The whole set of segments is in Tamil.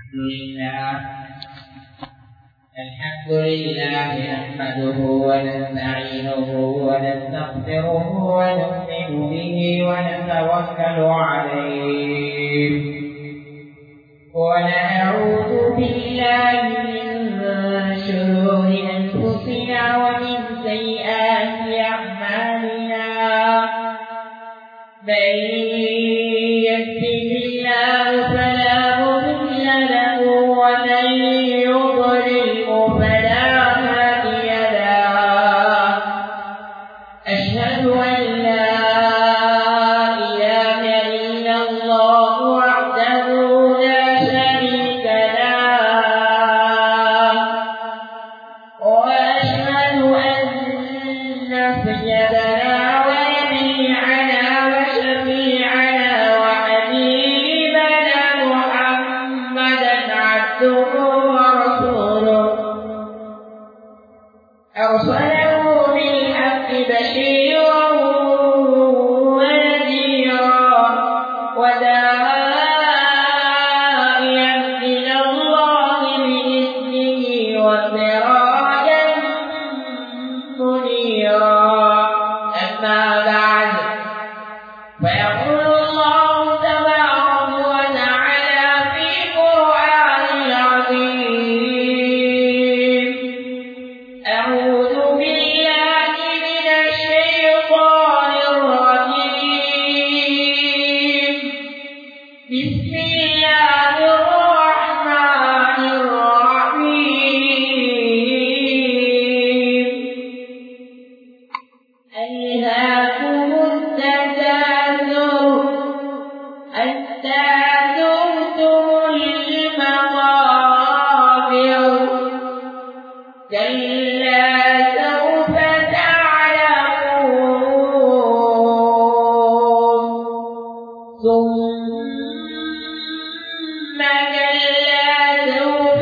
لله الحمد لله نحمده ونستعينه ونستغفره ونؤمن به ونتوكل عليه ونعوذ بالله من شرور أنفسنا ومن سيئات أعمالنا من يهده الله فلا مضل له ومن يضلله فلا هادي له أشهد أن لا إله إلا الله وحده لا شريك له وأشهد أن سيدنا ونبيعنا وشفيعنا وحبيبنا محمدا عبده ورسوله أرسله بالحق بشيرا ونذيرا وداعيا إلى الله بإذنه وسراجا منيرا أما بعد فيقول الله تبارك وتعالى في قرآن العظيم أعوذ بالله من الشيطان الرجيم بسم الله الرحمن الرحيم ألهاكم التكاثر حتى زرتم المقابر كلا سوف تعلمون ثم كلا سوف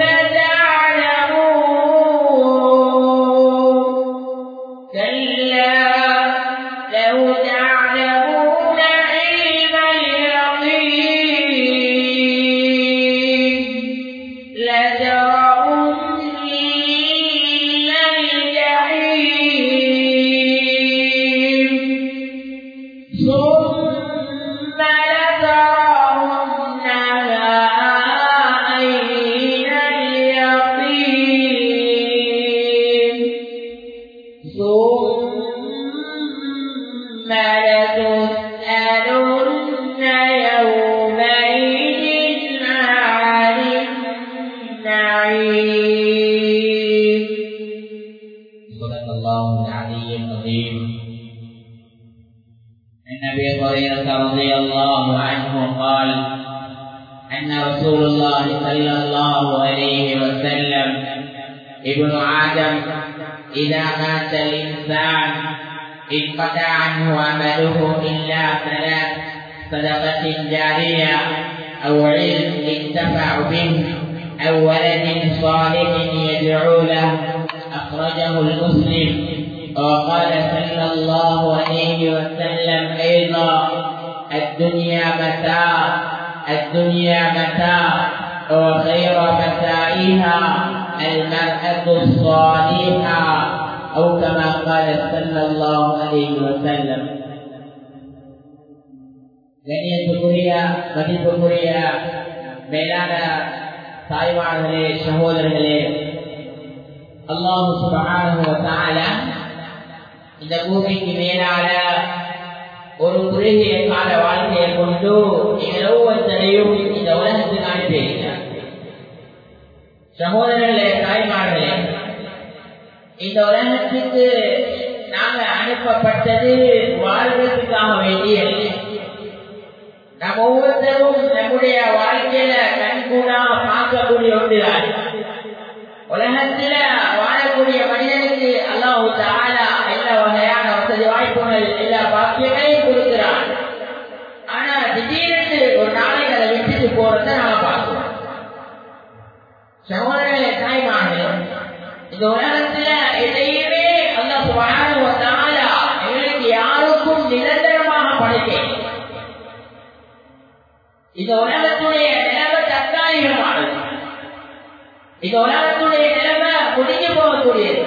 تعلمون كلا لو تعلمون علم اليقين لترون الجحيم ثم لترونها عين اليقين ثم لتسألن يومئذ عن النعيم صدق الله العلي العظيم عن ابي هريره رضي الله عنه قال ان رسول الله صلى الله عليه وسلم ابن ادم اذا مات الانسان انقطع عنه عمله الا ثلاث صدقه جاريه او علم ينتفع به او ولد صالح يدعو له اخرجه المسلم وقال صلى الله عليه وسلم ايضا الدنيا متاع الدنيا متاع وخير متاعها المرأة الصالحة أو كما قال صلى الله عليه وسلم கண்ணியத்துக்குரிய மதிப்புக்குரிய மேலான தாய்மார்களே சகோதரர்களே அல்லாஹு சுபஹானஹு வ தஆலா இந்த பூமிக்கு மேலான ஒரு குறுகிய கால வாழ்க்கையை கொண்டு எங்கள் ஒவ்வொருத்தரையும் இந்த உலகத்துக்கு அனுப்பியிருக்கிறார் சகோதரர்களே தாய்மார்களே இந்த உலகத்துக்கு நாங்க அனுப்பப்பட்டது வாழ்வதற்காக வேண்டிய இல்லை நம் ஒவ்வொருத்தரும் நம்முடைய வாழ்க்கையில கண்கூடா பார்க்கக்கூடிய ஒன்றுதான் உலகத்துல வாழக்கூடிய மனிதனுக்கு அல்லாஹு தாலா எல்லா வகையான வசதி வாய்ப்புகள் எல்லா பாக்கியங்களையும் கொடுக்கிறான் ஆனா திடீரென்று ஒரு நாளைக்கு அதை விட்டுட்டு போறத நாம பார்க்கிறோம் சகோதரர்களே தாய்மார்களே இந்த உலகத்துல எதையுமே அல்லாஹ் சுப்ஹானஹு வ தஆலா எங்களுக்கு யாருக்கும் நிரந்தரமாக படைக்கல இந்த உலகத்துடைய நிலவு தற்காலிகமானது இந்த உலகத்துடைய நிலைமை முடிஞ்சு போகக்கூடியது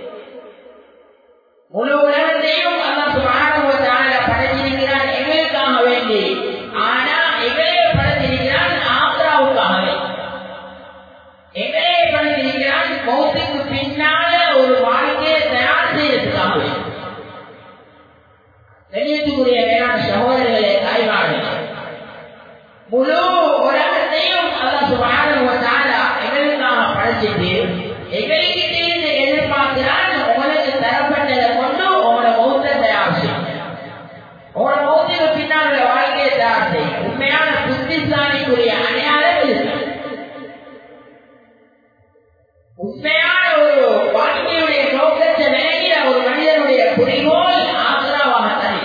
முழு உலகத்தையும் அல்லாஹ் சுப்ஹானஹு வ தஆலா படைத்திருக்கிறான் எங்களுக்காக வேண்டி ஆனா எங்களே படைத்திருக்கிறான் ஆக்ராவுக்காக வேண்டி எங்களே படைத்திருக்கிறான் மௌத்துக்கு பின்னால ஒரு வாழ்க்கையை தயார் செய்யறதுக்காக வேண்டி கண்ணியத்துக்குரிய மேலான சகோதரர்களே தாய்மார்களே முழு உலகத்தையும் அல்லாஹ் சுப்ஹானஹு வ தஆலா எங்களுக்காக படைச்சிட்டு எங்களுக்கு இருந்து எதிர்பார்க்கிறான் உங்களுக்கு தரப்பட்டதை கொண்டு உங்களோட மௌத்தை தயார் செய்யும் உங்களோட மௌத்துக்கு பின்னால் உள்ள வாழ்க்கையை தயார் செய்யும் உண்மையான புத்திசாலிக்குரிய அடையாளம் இருக்கு உண்மையான ஒரு வாழ்க்கையுடைய நோக்கத்தை விளங்கிய ஒரு மனிதனுடைய குறிக்கோள் ஆக்ராவாக தனி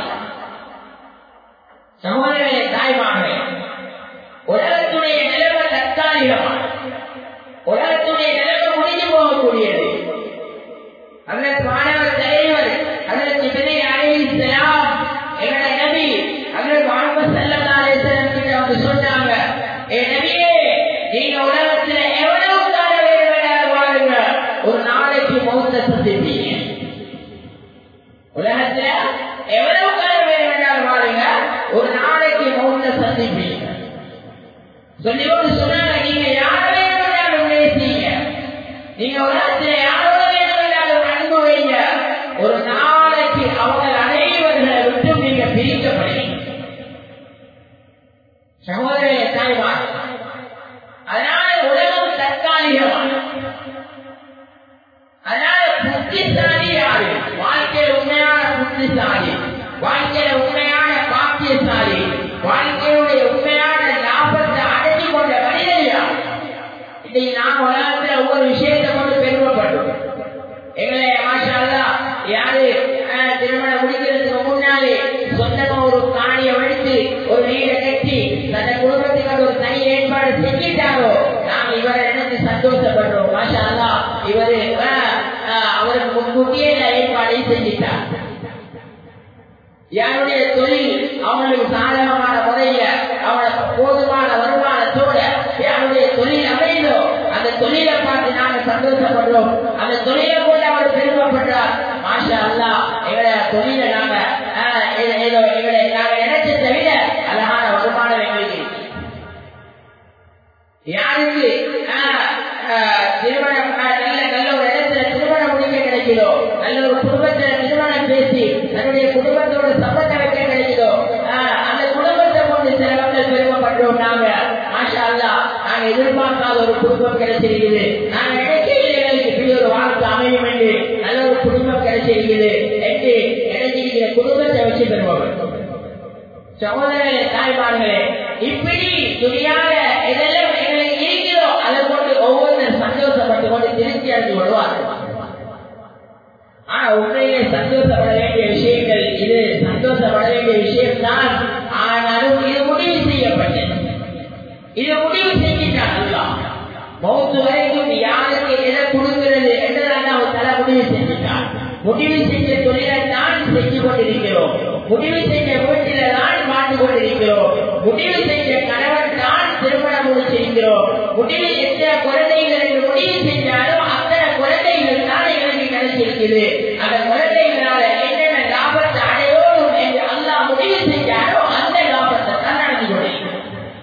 சகோதரர்களே தாய்மார்களே உலகத்துடைய நிலைமை தற்காலிகமான உலகத்துடைய நிலைமை முடிஞ்சு போகக்கூடியது அதற்கு மாணவர் தலைவர் அதற்கு பின்னே அலைஹிஸ்ஸலாம் எங்களோட நபி அதற்கு வாழ்வு செல்லல்லாலே கிட்ட வந்து சொன்னாங்க ஏ நபியே நீங்க உலகத்துல எவ்வளவு கால வேணும் வாழுங்க ஒரு நாளைக்கு மௌத்த சந்திப்பீங்க உலகத்துல எவ்வளவு காலம் வேணும் வாழுங்க ஒரு நாளைக்கு மௌத்த சந்திப்பீங்க சொல்லி கொண்டு சொன்னாங்க நீங்க யார வேணும் நேசிங்க நீங்க உலகத்துல யாரோட வேணும் அன்பு வைங்க ஒரு நாளைக்கு அவங்க அனைவர்களை விட்டு நீங்க பிரிக்கப்படுவீங்க சகோதரே தாய்மார் அதனால உலகம் தற்காலிகமான அதனால புத்திசாலி யாரு வாழ்க்கையில உண்மையான புத்திசாலி வாழ்க்கையில உண்மையான பாக்கியசாலி வாழ்க்கையுடைய உண்மையான லாபத்தை அடைஞ்சு கொண்ட மனிதன் யார் இன்னைக்கு நாம் உலகத்துல ஒவ்வொரு விஷயத்தை கொண்டு பெருமைப்படுறோம் எங்களை மாஷா அல்லாஹ் யாரு அஹ், திருமணம் முடிக்கிறதுக்கு முன்னாலே சொந்தமா ஒரு காணியை வடித்து ஒரு வீடை கட்டி தன்னை குடும்பத்துக்கு ஒரு தனி ஏற்பாடு செஞ்சிட்டாரோ நாம் இவரை நினைச்சு சந்தோஷப்படுறோம் மாஷா அல்லாஹ் இவரு அஹ், அஹ், அவருக்கு முன்கூட்டியே இந்த ஏற்பாடை செஞ்சிட்டார் யாருடைய தொழில் அவங்களுக்கு சாதகமான முறையில அவனுக்கு போதுமான வருமானத்தோட யாருடைய தொழில் அமைந்தோ அந்த தொழிலை பார்த்து நாங்க சந்தோஷப்படுறோம் அந்த தொழிலை கொண்டு அவர் பெருமைப்படுறார் மாஷா அல்லா எங்களை தொழிலை நாங்க ஆஹ், ஏதோ ஏதோ எங்களை நாங்க நினைச்சதை விட அழகான வருமானம் எங்களுக்கு இருக்கு யாருக்கு ஆஹ், ஆஹ், திருமணம் ஆஹ், நல்ல நல்ல ஒரு இடத்துல திருமணம் முடிக்க கிடைக்குதோ நல்ல ஒரு குடும்பத்துல திருமணம் பேசி தன்னுடைய குடும்பத்தோட சம்பந்தம் வைக்க கிடைக்குதோ ஆஹ், அந்த குடும்பத்தை கொண்டு சில மக்கள் பெருமைப்படுறோம் நாங்க மாஷா அல்லா நாங்க எதிர்பார்க்காத ஒரு குடும்பம் கிடைச்சிருக்குது நாங்க நினைக்கல எங்களுக்கு இப்படி ஒரு வாழ்க்கை அமையும் என்று நல்ல ஒரு குடும்பம் கிடைச்சிருக்குது என்று நினைச்சிருக்கிற குடும்பத்தை வச்சு பெருமைப்படுறோம் சகோதரர்களே தாய்மார்களே இப்படி துணியாக எதெல்லாம் எங்களுக்கு இருக்கிறோ அதை கொண்டு ஒவ்வொருத்தர் சந்தோஷப்பட்டு கொண்டு திருப்தி அடைந்து விடுவார்கள் ஆனா உண்மையிலே சந்தோஷப்பட வேண்டிய விஷயங்கள் இது சந்தோஷப்பட வேண்டிய விஷயம் தான் ஆனாலும் இது முடிவு செய்யப்பட்டது இது முடிவு செஞ்சிட்டான் அல்லாஹ் மௌத்து வரைக்கும் யாருக்கு எதை கொடுக்கிறது என்றுதான் அவர் தலை முடிவு செஞ்சிட்டான் முடிவு செஞ்ச தொழிலை தான் செஞ்சு கொண்டிருக்கிறோம் முடிவு செஞ்ச வீட்டில தான் வாழ்ந்து கொண்டிருக்கிறோம் முடிவு செஞ்ச கணவன் தான் திருமணம் முடிச்சிருக்கிறோம் முடிவு எத்தனை குழந்தைகள் என்று முடிவு செஞ்சாலும் அத்தனை குழந்தைகள் தான் எங்களுக்கு கிடைச்சிருக்குது அந்த குழந்தைகளால என்னென்ன லாபத்தை அடையோடும் என்று அல்லாஹ் முடிவு செஞ்சாரோ அந்த லாபத்தை தான் நடந்து கொண்டிருக்கிறோம்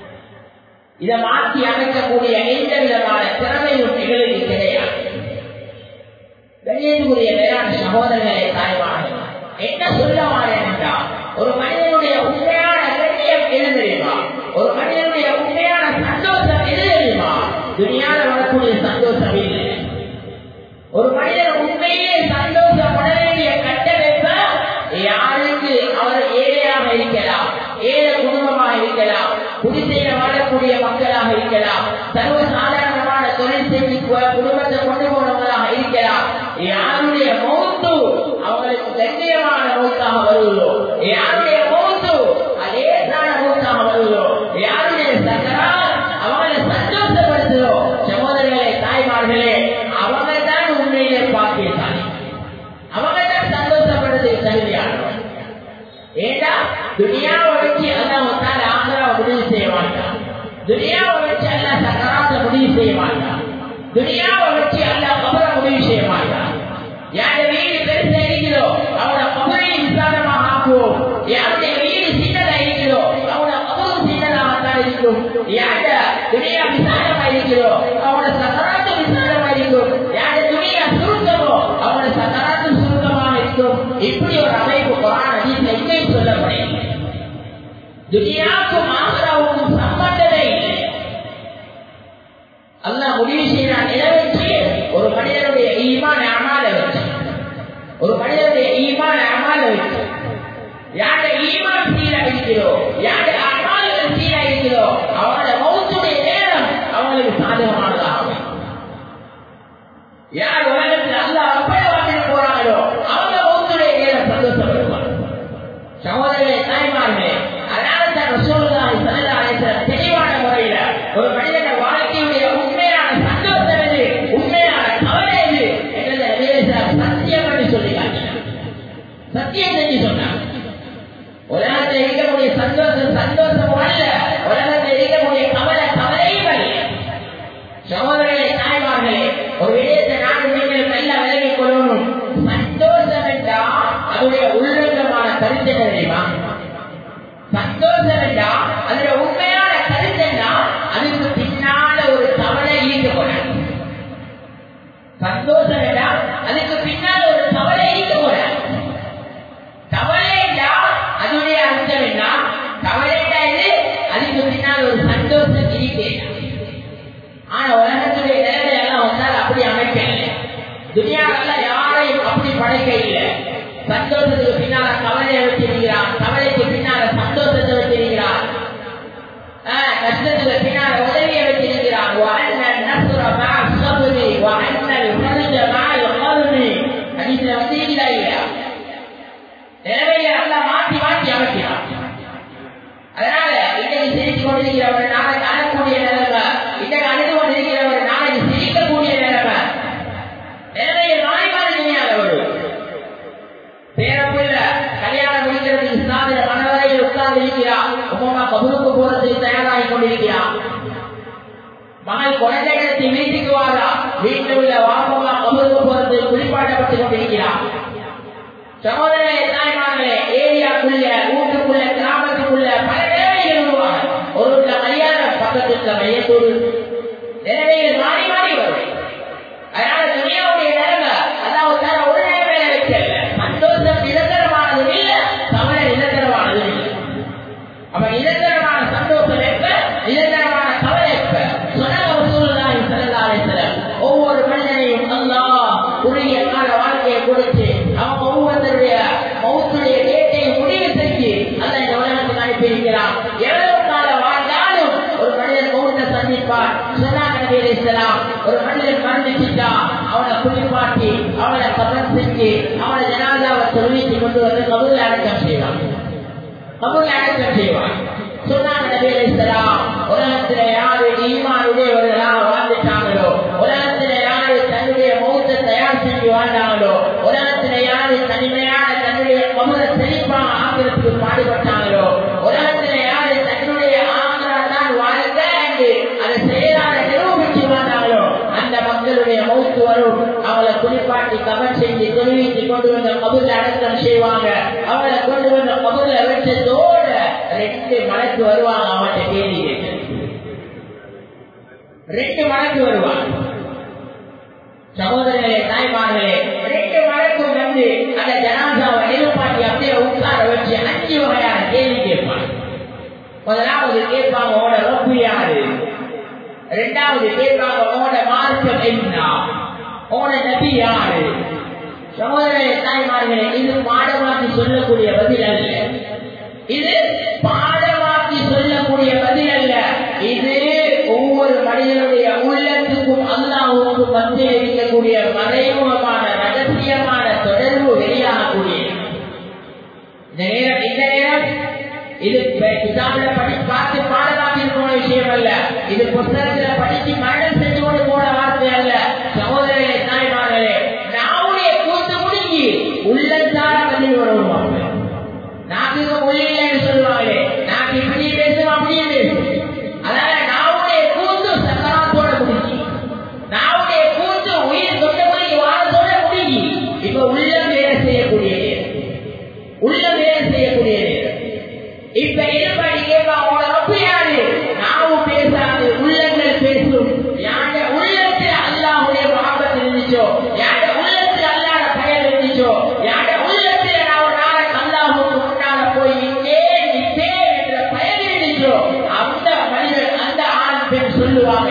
இதை மாற்றி அமைக்கக்கூடிய எந்த விதமான திறமையும் எங்களுக்கு கிடையாது கண்ணியத்துக்குரிய மேலான சகோதரர்களே தாய்மார்கள் என்ன சொல்ல மாறேன் என்றால் ஒரு மனிதனுடைய உண்மையான கண்ணியம் எது தெரியுமா ஒரு மனிதனுடைய உண்மையான சந்தோஷம் எது தெரியுமா துணியால வரக்கூடிய சந்தோஷம் இல்லை ஒரு மனிதன் உண்மையிலே சந்தோஷப்பட வேண்டிய கட்டமைப்ப யாருக்கு அவர் ஏழையாக இருக்கலாம் ஏழை குடும்பமாக இருக்கலாம் குடிசையில வாழக்கூடிய மக்களாக இருக்கலாம் சர்வ சாதாரணமான தொழில் செஞ்சு கு- குடும்பத்தை கொண்டு போனவங்களாக இருக்கலாம் யாருடைய மௌத்து அவங்களுக்கு கண்ணியமான மௌத்தாக வருவதோ யாருடைய மௌத்து அதேதான மௌத்தாக வருவதோ யாருடைய சக்கரா அவங்களை சந்தோஷப்படுத்துதோ சகோதரர்களே தாய்மார்களே அவங்க தான் உண்மையிலே பாக்கியசாலி அவங்க தான் சந்தோஷப்படுறது தகுதியானவங்க ஏண்டா துனியாவை வச்சு அல்லாஹ் தால ஆந்திராவை முடிவு செய்ய மாட்டான் துனியாவை வச்சு அல்லாஹ் சக்கராத்தை முடிவு செய்ய மாட்டான் துனியாவை வச்சு அல்ல கபர முடிவு செய்ய மாட்டான் யாருடைய வீடு பெருசா இருக்கிறதோ அவனோட கபரையும் விசாலமாக ஆக்குவோம் யாருடைய வீடு சின்னதா இருக்கிறதோ அவனோட கபரும் சின்னதாகத்தான் இருக்கும் யாருடைய துனியா விசாலமா இருக்கிறதோ அவனோட சக்கராத்து விசாலமா இருக்கும் யாருடைய துனியா சுருக்கமோ அவனோட சக்கராத்து சுருக்கமாக இருக்கும் இப்படி ஒரு அமைப்பு குரான் அதில் எங்கேயும் சொல்லப்படுகிறது துனியாவுக்கும் ஆசராவுக்கும் சம்பந்தமே இல்லை அல்லாஹ் முடிவு செய்யறான் எதை வச்சு ஒரு மனிதனுடைய ஈமான அமால வச்சு ஒரு மனிதனுடைய ஈமான அமால வச்சு யாருடைய ஈமான் சீரா இருக்கிறோ யாருடைய அமால்கள் சீரா இருக்கிறோ அவனோட மௌத்துடைய நேரம் அவங்களுக்கு சாதகமானதாகும் யார் உலகத்தில் அல்லாஹ் அப்பயவாக்கிட்டு போறாங்களோ அவங்க மௌத்துடைய நேரம் சந்தோஷப்படுவாங்க சகோதரர்களே தாய்மார்களே அதனால தான் ரசூலுல்லாஹி ஸல்லல்லாஹு அலைஹி வஸல்லம் தெளிவான முறையில ஒரு மனிதன வாழ்க்கையுடைய உண்மையான சந்தோஷம் எது உண்மையான கவலை எது என்றதை நபிகள் சத்தியம் என்று சொல்லி காட்டினார் சத்தியம் செஞ்சு சொன்னார் உலகத்தில் இருக்கக்கூடிய சந்தோஷம் சந்தோஷம் அல்ல உலகத்தில் இருக்கக்கூடிய கவலை கவலையும் அல்ல சகோதரர்களே தாய்மார்களே ஒரு விடயத்தை நான் நீங்கள் நல்ல விலகிக் கொள்ளணும் சந்தோஷம் என்றால் அதனுடைய உள்ளங்கமான கருத்து என்ன தெரியுமா சந்தோஷம் என்றால் அதனுடைய உண்மையான கருத்து என்ன அதுக்கு பின்னால ஒரு கவலை ஈர்க்கப்படாது சந்தோஷம் என்றால் அதுக்கு பின்னால ஒரு கவலை ஈர்க்கப்படாது கவலை என்றால் அதனுடைய அர்த்தம் என்ன கவலை என்றால் இது அதுக்கு பின்னால் ஒரு சந்தோஷம் இருக்கிறது ஆனா உலகத்துடைய நிலைமை எல்லாம் வந்தால் அப்படி அமைக்க இல்லை துனியாவில் யாரையும் அப்படி படைக்க இல்லை சந்தோஷத்துக்கு பின்னால கவலையை வச்சிருக்கிறான் கவலைக்கு பின்னால சந்தோஷத்தை வச்சிருக்கிறான் ஆஹ், கஷ்டத்துக்கு பின்னால உதவியை வச்சிருக்கிறான் وَأَنَّ النَّصْرَ مَعَ الصَّبْرِ وَأَنَّ الْفَرْجَ مَعَ الْقَرْنِ ஹதீஸ்ல வந்தீங்களா இல்லையா நிலைமையை எல்லாம் மாற்றி மாற்றி அமைக்கிறான் அதனால இன்னைக்கு சிரித்து கொண்டிருக்கிறவர் நாளைக்கு அழக்கூடிய நிலைமை இன்னைக்கு அழுது கொண்டிருக்கிறவர் நாளைக்கு சிரிக்கக்கூடிய நிலைமை நிலைமையை மாறி மாறி துணியால வரும் பேரப்புள்ள கல்யாணம் முடிக்கிறதுக்கு சாதன மனவரையில் உட்கார்ந்து இருக்கிறார் உமா கபூருக்கு போறதுக்கு தயாராகி கொண்டிருக்கிறார் மகள் குழந்தைகளுக்கு வீட்டுக்கு வாரா வீட்டில் உள்ள வாப்பமா கபூருக்கு போறதுக்கு குளிப்பாட்டப்பட்டு கொண்டிருக்கிறார் சகோதரர்களே தாய்மார்களே ஏரியாக்குள்ள வீட்டுக்குள்ள கிராமத்துக்குள்ள பல நிலைமைகள் உருவாங்க ஒரு வீட்டுல கல்யாணம் பக்கத்துல மையத்தூர் நிலைமைகள் மாறி மாறி வரும் அதனால துணியாவுடைய நிலைமை அதாவது தர ஒரு நிலைமையில வைக்கல சந்தோஷம் நிரந்தரமானது இல்ல கவலை நிரந்தரமானது இல்லை அப்ப நிரந்தரமான சந்தோஷம் எப்ப நிரந்தரமான கவலை எப்ப சொன்னாங்க ரசூலுல்லாஹி ஸல்லல்லாஹு அலைஹி வஸல்லம் ஒவ்வொரு மனிதனையும் அல்லாஹ் குறுகிய கால வாழ்க்கையை கொடுத்து அவங்க ஒவ்வொருத்தருடைய மௌத்துடைய டேட்டையும் முடிவு செஞ்சு அல்ல இந்த உலகத்துக்கு அனுப்பியிருக்கிறான் எவ்வளவு கால வாழ்ந்தாலும் ஒரு மனிதன் மௌத்தை சந்திப்பார் சொன்னாங்க நபி அலைஹிஸ்ஸலாம் ஒரு மனிதன் மரணிச்சுட்டா அவனை குளிப்பாட்டி அவனை கபன் செஞ்சு அவனை ஜனாதாவை தொழுவித்து கொண்டு வந்து கபூல் அடக்கம் செய்வான் கபூல் அடக்கம் செய்வான் சொன்னாங்க நபி அலைஹிஸ்ஸலாம் உலகத்துல யாரு ஈமானுடையவர்களாக வாழ்ந்துட்டாங்களோ உலகத்துல யாரு தன்னுடைய மௌத்தை தயார் செஞ்சு வாழ்ந்தாங்களோ உலகத்துல யாரு தனிமையான தன்னுடைய கபரை செழிப்பாக ஆக்கிறதுக்கு பாடுபட்டாங்களோ உலகத்துல யாரு தன்னுடைய ஆந்திரா தான் வாழ்ந்த என்று அதை செயலாள நிரூபிச்சு வாழ்ந்தாங்களோ அந்த மக்களுடைய மௌத்து வரும் அவளை குளிப்பாட்டி கவர் செஞ்சு தொழுவித்து கொண்டு வந்த கபூர்ல அடக்கம் செய்வாங்க அவளை கொண்டு வந்த கபூர்ல வச்சதோட ரெண்டு மடக்கு வருவாங்க அவன்கிட்ட கேள்வி கேட்க ரெண்டு மடக்கு வருவாங்க சகோதரர்களே தாய்மார்களே ரெண்டு மடக்கும் வந்து அந்த ஜனாதாவை நிலுப்பாட்டி அப்படியே உட்கார வச்சு அஞ்சு வகையான கேள்வி கேட்பாங்க முதலாவது கேட்பாங்க உங்களோட ரப்பு யாரு ரெண்டாவது கேட்பாங்க உங்களோட மார்க்கம் என்ன உங்களோட நபி யாரு சகோதரர்களே தாய்மார்களே இது பாடமாக்கி சொல்லக்கூடிய பதில் அல்ல இது பாடமாக்கி சொல்லக்கூடிய பதில் அல்ல இது ஒவ்வொரு மனிதனுடைய உள்ளத்துக்கும் அல்லாஹுக்கும் மத்தியில் இருக்கக்கூடிய மறைமுகமான ரகசியமான தொடர்பு வெளியாகக்கூடிய இந்த நேரம் இந்த நேரம் இது கிதாபில படி பார்த்து பாடமாக்கி போன விஷயம் அல்ல இது புத்தகத்துல படிச்சு மரணம் செஞ்சு கொண்டு போன வார்த்தை அல்ல சகோதரர்களே தாய்மார்களே நாவுடைய கூத்து முடிஞ்சு உள்ளத்தார பதில் வருவாங்க நாக்குக்கு மொழி இல்லைன்னு சொல்லுவாங்களே நாக்கு இப்படி பேசும் அப்படியே பேசும் அதனால நாவுடைய கூத்து சக்கராத்தோட முடிஞ்சு நாவுடைய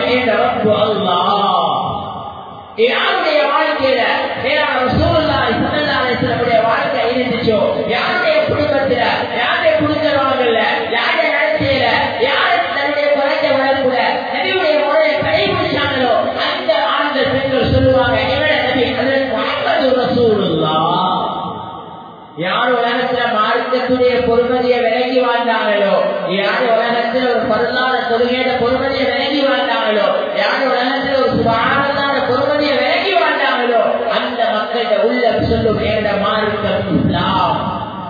என்ற ரப்பு அல்லாஹ் யாருடைய வாழ்க்கையில மேலான சூழ்நிலை சன்னதாரத்தினுடைய வாழ்க்கை இருந்துச்சோ யாருடைய குடும்பத்துல யாருடைய குடும்பவாங்கல்ல யாருடைய நடத்தையில யாரு தன்னுடைய குறைஞ்ச வளர்ப்புல நபியுடைய முறையை கடைபிடிச்சாங்களோ அந்த ஆண்கள் பெண்கள் சொல்லுவாங்க எவட நபி அதற்கு முகமது ரசூலுல்லா யார் உலகத்துல மார்க்கத்துடைய பொறுமதியை விலகி வாழ்ந்தாங்களோ யார் உலகத்துல ஒரு பருளாத தொழுகையில பொறுமதியை விலகி வாழ்ந்தாங்களோ யார் உலகத்துல ஒரு சுகாதார பொறுமதியை விலகி வாழ்ந்தாங்களோ அந்த மக்கள்கிட்ட உள்ள சொல்லும் என்னோட மார்க்கம் இஸ்லாம்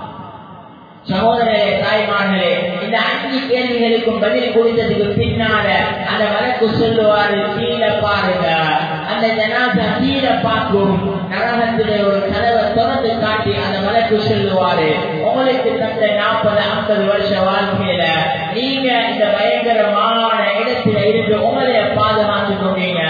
சகோதரே தாய்மார்களே இந்த அஞ்சு கேள்விகளுக்கும் பதில் கொடுத்ததுக்கு பின்னால அந்த வழக்கு சொல்லுவாரு கீழே பாருங்க அந்த ஜனாசா கீழே பார்க்கும் நரகத்திலே ஒரு கதவை திறந்து காட்டி அந்த வழக்கு சொல்லுவாரு உங்களுக்கு தந்த நாற்பது ஐம்பது வருஷ வாழ்க்கையில நீங்க இந்த பயங்கரமான இடத்துல இருந்து உங்களைய பாதுகாத்து கொண்டீங்க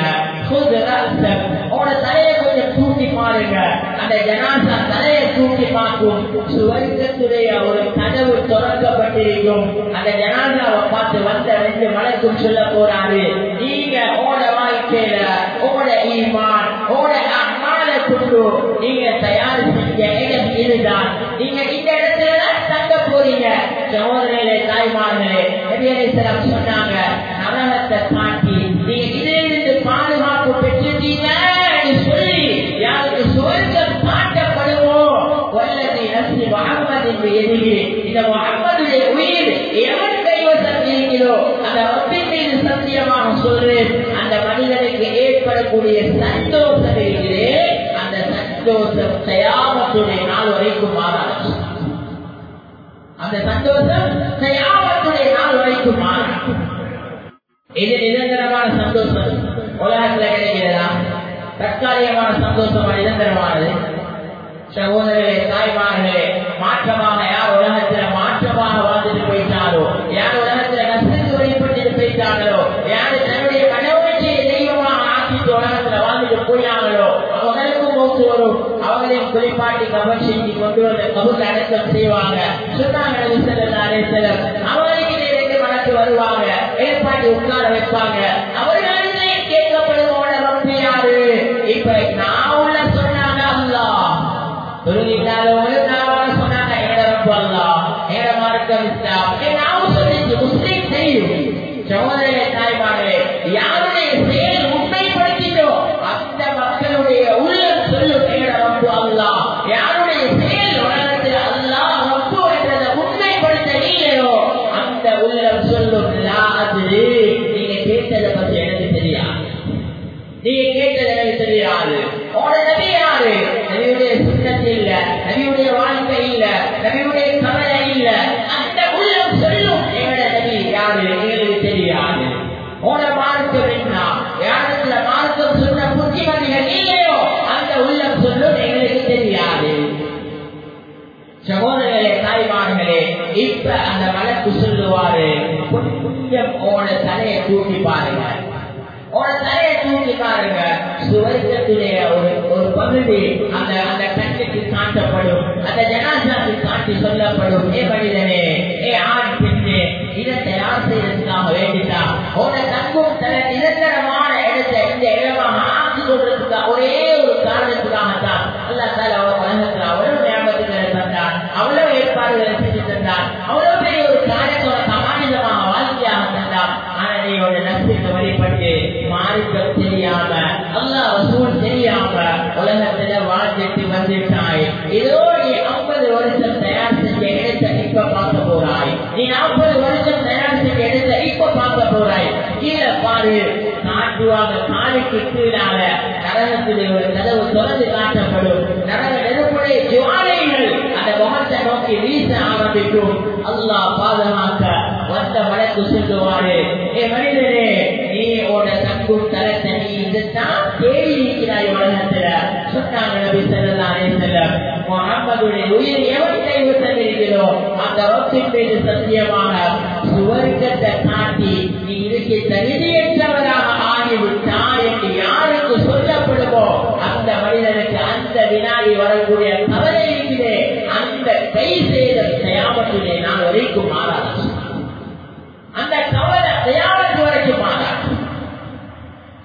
உங்களோட தலையை கொஞ்சம் தூக்கி பாருங்க அந்த ஜனாசா தலையை தூக்கி பார்க்கும் சுவர்க்கத்துடைய ஒரு கதவு திறக்கப்பட்டிருக்கும் அந்த ஜனாசாவை பார்த்து வந்த ரெண்டு மலைக்கும் சொல்ல போறாரு நீங்க உங்களோட வாழ்க்கையில உங்களோட ஈமான் உங்களோட அம்மால கொண்டு நீங்க தயார் செஞ்ச இடம் இதுதான் நீங்க இந்த இடத்துல தான் தங்க போறீங்க சகோதரர்களே தாய்மார்களே நபியரேசரம் சொன்னாங்க நரகத்தை காட்டி நீங்க இதிலிருந்து பாதுகாப்பு பெற்றுட்டீங்கன்னு சொல்லி யாருக்கு சுவர்க்கம் காட்டப்படுமோ வல்லதி நசி முகமது என்று எதிரி இந்த முகமதுடைய உயிர் எவன் கைவசம் இருக்கிறோ அந்த ரப்பின் மீது சத்தியமாக சொல்றேன் அந்த மனிதனுக்கு ஏற்படக்கூடிய சந்தோஷம் இருக்கிறே அந்த சந்தோஷம் தயாமத்துடைய நாள் வரைக்கும் மாறாது அந்த சந்தோஷம் தயாமத்துடைய நாள் வரைக்கும் மாறாது இது நிரந்தரமான சந்தோஷம் உலகத்துல கிடைக்கிறதா தற்காலிகமான சந்தோஷமா நிரந்தரமானது சகோதரர்களே தாய்மார்களே மாற்றமாக யார் உலகத்துல மாற்றமாக வாழ்ந்துட்டு போயிட்டாரோ யார் உலகத்துல நஷ்டத்து வழிபட்டு போயிட்டாங்களோ யார் தன்னுடைய கடவுளை தெய்வமாக ஆக்கிட்டு உலகத்துல வாழ்ந்துட்டு போயினாங்களோ அவங்களுக்கும் மௌத்து வரும் அவங்களையும் குளிப்பாட்டி கபர் செஞ்சு கொண்டு வந்து கபூர் அடக்கம் செய்வாங்க சொன்னாங்க செல்லம் அவங்களுக்கு ரெண்டு மனக்கு வருவாங்க ஏற்பாட்டி உட்கார வைப்பாங்க அவர்களிலே கேட்கப்படுவோட ரொம்ப யாரு இப்ப நான் உள்ள சொன்னாங்க அல்லா தொழுகிட்டாலும் நான் சொன்னாங்க என்னோட ரொம்ப அல்லா என்னோட மார்க்கம் இஸ்லாம் நாவும் சொல்லிச்சு முஸ்லீம் செய்யும் சகோதரே தாய்மார்களே யாருடைய செயல் உண்மைப்படுத்திட்டோ அந்த மக்களுடைய உள்ளம் சொல்லும் என்னோட ரொம்ப அல்லா யாருடைய செயல் உலகத்தில் அல்லா ரொம்ப என்றதை உண்மைப்படுத்தலையோ அந்த உள்ளம் சொல்லும் அது நீங்க கேட்டதை பத்தி எனக்கு தெரியாது நீங்க கேட்டது எனக்கு தெரியாது உங்களோட நபி யாரு நபியுடைய சுத்தத்து இல்ல நபியுடைய வாழ்க்கை இல்ல நபியுடைய கவலை இல்ல அந்த உள்ளம் சொல்லும் எங்களோட நபி யாரு எங்களுக்கு தெரியாது உங்களோட மார்க்கம் என்ன யாரத்துல மார்க்கம் சொன்ன புத்திமதிகள் இல்லையோ அந்த உள்ளம் சொல்லும் எங்களுக்கு தெரியாது சகோதரர்களே தாய்மார்களே இப்ப அந்த வழக்கு சொல்லுவாரு கொஞ்சம் உங்களோட தலையை தூக்கி பாருங்க உங்களோட தலையை தூக்கி பாருங்க சுவர்க்கத்துடைய ஒரு ஒரு பகுதி அந்த அந்த கண்ணுக்கு காட்டப்படும் அந்த ஜனாசாக்கு காட்டி சொல்லப்படும் ஏ மனிதனே ஏ ஆண் பெண்ணே இதை தயார் செய்யறதுக்காக வேண்டிட்டா உன்னோட தங்கும் தலை நிரந்தரமான இடத்தை இந்த இடமாக ஆக்கி கொள்றதுக்காக ஒரே ஒரு காரணத்துக்காகத்தான் அல்லா தால அவர் உலகத்தில் அவ்வளவு ஞாபகத்துக்களை தந்தான் அவ்வளவு ஏற்பாடுகளை செஞ்சு தந்தான் அவ்வளவு பெரிய ஒரு காரியத்தோட சமாளிதமாக வாழ்க்கையாக தந்தான் ஆனா நீ ஒரு நம்பிக்கை வழிபட்டு மார்க்கம் தெரியாம அல்லா வசூல் தெரியாம உலகத்துல வாழ்ந்துட்டு வந்துட்டாய் இதோ நீ ஐம்பது வருஷம் தயார் செஞ்ச இடத்தை இப்ப பார்க்க போறாய் நீ நாற்பது வருஷம் தயார் செஞ்ச இடத்தை இப்ப பார்க்க போறாய் கீழே பாரு காட்டுவாங்க காலுக்கு கீழாக நரகத்திலே ஒரு கதவு திறந்து காட்டப்படும் நரக நெருப்புடைய ஜுவாலைகள் அந்த முகத்தை நோக்கி வீச ஆரம்பிக்கும் அல்லாஹ் பாதுகாக்க வந்த வழக்கு சொல்லுவாரு ஏ மனிதனே நீ உன தங்கும் தரத்தை நீ இதுதான் தேடி இருக்கிறாய் உலகத்துல சொன்னாங்க நபி ஸல்லல்லாஹு அலைஹி வஸல்லம் முஹம்மதுடைய உயிர் எவன் கைவிட்டது இருக்கிறோ அந்த ரப்பின் மீது சத்தியமாக சுவர்க்கத்தை காட்டி நீ இதுக்கு தகுதியற்றவராக ஆகிவிட்டாய் என்று யாருக்கு சொல்லப்படுமோ அந்த மனிதனுக்கு அந்த வினாடி வரக்கூடிய கவலை இருக்கிறே அந்த கை செய்த தயாமத்துடைய நாள் வரைக்கும் மாறாது அந்த கவலை தயாமத்து வரைக்கும் மாறாது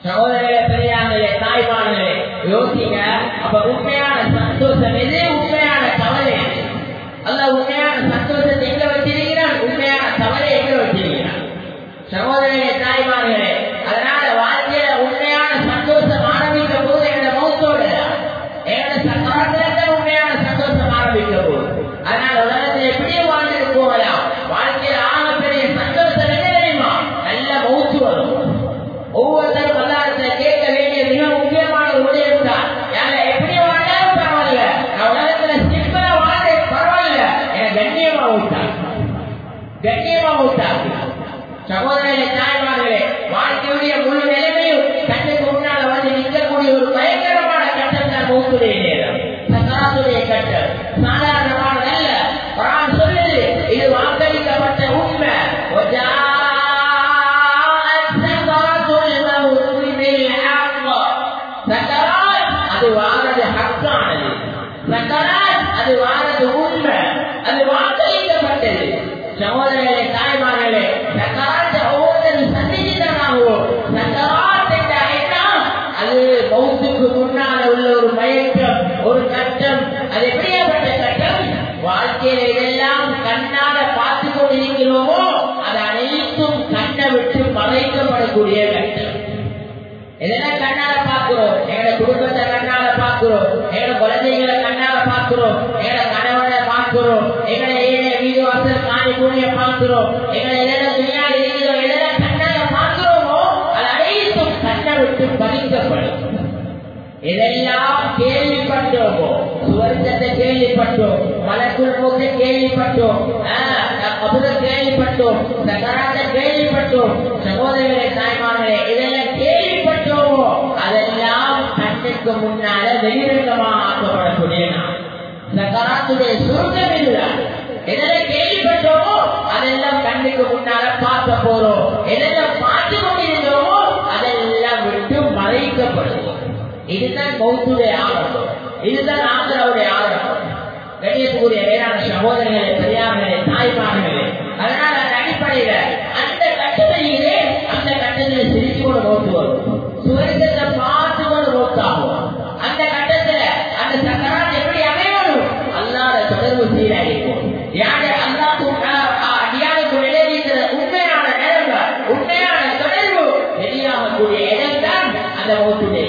சகோதரர்களே பெரியார்களே தாய்மார்களே யோசிங்க அப்ப உண்மையான சந்தோஷம் எது உண்மையான கவலை எது அல்ல உண்மையான சந்தோஷத்தை எங்க வச்சிருக்கிறான் உண்மையான கவலை எங்க வச்சிருக்கிறான் சகோதரர்களே தாய்மார்களே அதனால வாழ்க்கையில உண்மையான சந்தோஷம் ஆரம்பிக்க போது எங்க மௌத்தோட எங்களோட சக்கரத்துல உண்மையான சந்தோஷம் ஆரம்பிக்க போகுது அதனால உலகத்தில் எப்படியே வாழ்ந்துட்டு போகலாம் வாழ்க்கையில ஆகப்பெரிய சந்தோஷம் என்ன தெரியுமா நல்ல மௌத்து வரும் ஒவ்வொருத்தரும் வல்லாரத்தை கேட்க வேண்டிய மிக முக்கியமான ஒரு விடயம் தான் யாரை எப்படி வாழ்ந்தாலும் பரவாயில்ல நான் உலகத்துல சிம்பிளா வாழ்ந்த பரவாயில்ல என கண்ணியமா விட்டார் கண்ணியமா விட்டார் சகோதரர்களே தாய்மார்களே வாழ்க்கையுடைய முழு நிலைமையும் கண்ணுக்கு முன்னால வந்து நிற்கக்கூடிய ஒரு பயங்கரமான கட்டம் தான் மூத்துடைய நேரம் சக்கராத்துடைய கட்டம் சாதாரணமானதல்ல குரான் சொல்லுது இது வாக்களிக்கப்பட்ட உண்மை சக்கராத் அது வாரது ஹக்கானது சக்கராத் அது வாரது உண்மை அது வாக்களிக்கப்பட்டது சகோதரர்களே தாய்மார்களே சக்கராத் ஒவ்வொருத்தரும் சந்திச்சுதானாகும் சக்கராத் என்ற என்ன அது மௌத்துக்கு முன்னால உள்ள ஒரு மயக்கம் ஒரு கட்டம் அது எப்படியாப்பட்ட கட்டம் வாழ்க்கையில இதெல்லாம் கண்ணால பார்த்து கொண்டிருக்கிறோமோ அது அனைத்தும் கண்ணை விட்டு மறைக்கப்படக்கூடிய கட்டம் இதெல்லாம் கண்ணால பாக்குறோம் எங்களோட குடும்பத்தை கண்ணால பாக்குறோம் எங்களோட குழந்தைகளை கண்ணால பாக்குறோம் எங்களோட கணவனை பாக்குறோம் எங்களை ஏழை வீடு வாசல் காணி பூமியை பாக்குறோம் எங்களை எதெல்லாம் துணியா இருக்கிறோம் எதெல்லாம் கண்ணால பாக்குறோமோ அது அனைத்தும் கண்ணை விட்டு பறிக்கப்படும் இதெல்லாம் கேள்விப்பட்டோமோ சுவர்க்கத்தை கேள்விப்பட்டோம் மலக்குள் மூக்கை கேள்விப்பட்டோம் அபுத கேள்விப்பட்டோம் சகராத்தை கேள்விப்பட்டோம் சகோதரர்களே தாய்மார்களே இதெல்லாம் கேள்விப்பட்டோமோ அதெல்லாம் கண்ணுக்கு முன்னால வெளிரங்கமாக ஆக்கப்படக்கூடிய நாள் சகராத்துடைய சுருக்கம் இதுதான் எதெல்லாம் கேள்விப்பட்டோமோ அதெல்லாம் கண்ணுக்கு முன்னால பார்க்க போறோம் எதெல்லாம் பார்த்து கொண்டிருந்தோமோ அதெல்லாம் விட்டு மறைக்கப்படுவோம் இதுதான் பௌத்துடைய ஆரம்பம் இதுதான் ஆந்திராவுடைய ஆரம்பம் கண்ணியத்துக்குரிய வேளாண் சகோதரர்களே பெரியார்களே தாய்மார்களே அதனால அந்த அடிப்படையில அந்த கட்டத்திலே அந்த கட்டத்தில் சிரிச்சு கொண்டு நோட்டு வரும் சுவர்க்கத்தை பார்த்து கொண்டு நோக்காகும் அந்த கட்டத்துல அந்த சக்கரான் எப்படி அமையணும் அல்லாத தொடர்பு சீராயிருக்கும் யாரு அல்லாஹ் அடியாருக்கு விளைவிக்கிற உண்மையான நிலைமை உண்மையான தொடர்பு வெளியாகக்கூடிய இடம் தான் அந்த மௌத்துடைய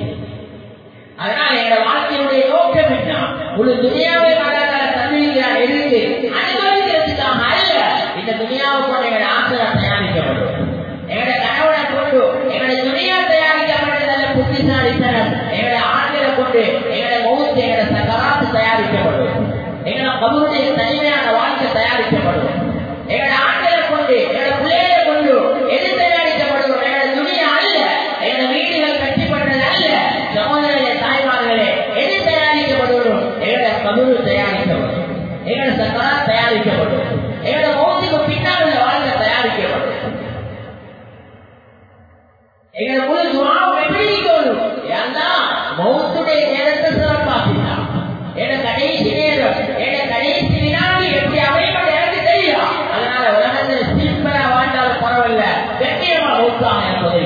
அதனால எங்க வாழ்க்கையுடைய நோக்கம் என்ன முழு துணியாவை மகாதார தந்திரிக்கிறார் இருக்கு அனுபவிக்கிறதுக்காக அல்ல இந்த துணியாவை கொண்டு எங்களை ஆசிரா தயாரிக்கப்படும் எங்களுடைய கணவனை கொண்டு எங்களுடைய துணியா தயாரிக்கப்பட்டதல்ல புத்திசாலித்தனம் எங்களுடைய ஆண்களை கொண்டு எங்களுடைய மௌத்து எங்களுடைய சகராத்து தயாரிக்கப்படும் எங்களை கபருடைய தனிமையான வாழ்க்கை தயாரிக்கப்படும் எங்களுடைய ஆண்களை கொண்டு எங்களுடைய பிள்ளைகளை கொண்டு எது தயாரிக்கப்படும் எங்களுடைய துணியா அல்ல எங்களுடைய வீடுகள் கட்டிப்பட்டது அல்ல சகோதரர்களே தாய்மார்களே எது தயாரிக்கப்படும் எங்களுடைய கபரு தயாரிக்கப்படும் எங்களுடைய சக்கரா தயாரிக்கப்படும் எங்களுடைய மௌத்துக்கு பின்னால் உள்ள வாழ்க்கை தயாரிக்கப்படும் எங்களை முழு துவாவும் எப்படி இருக்கணும் ஏன்னா மௌத்துடைய நேரத்தை சிறப்பாக்கிட்டான் என கடைசி நேரம் என கடைசி வினாடி எப்படி அமையும் எனக்கு தெரியும் அதனால உலகத்தில் சிம்பிளா வாழ்ந்தாலும் பரவாயில்ல கட்டியமா மௌத்தாக என்பதை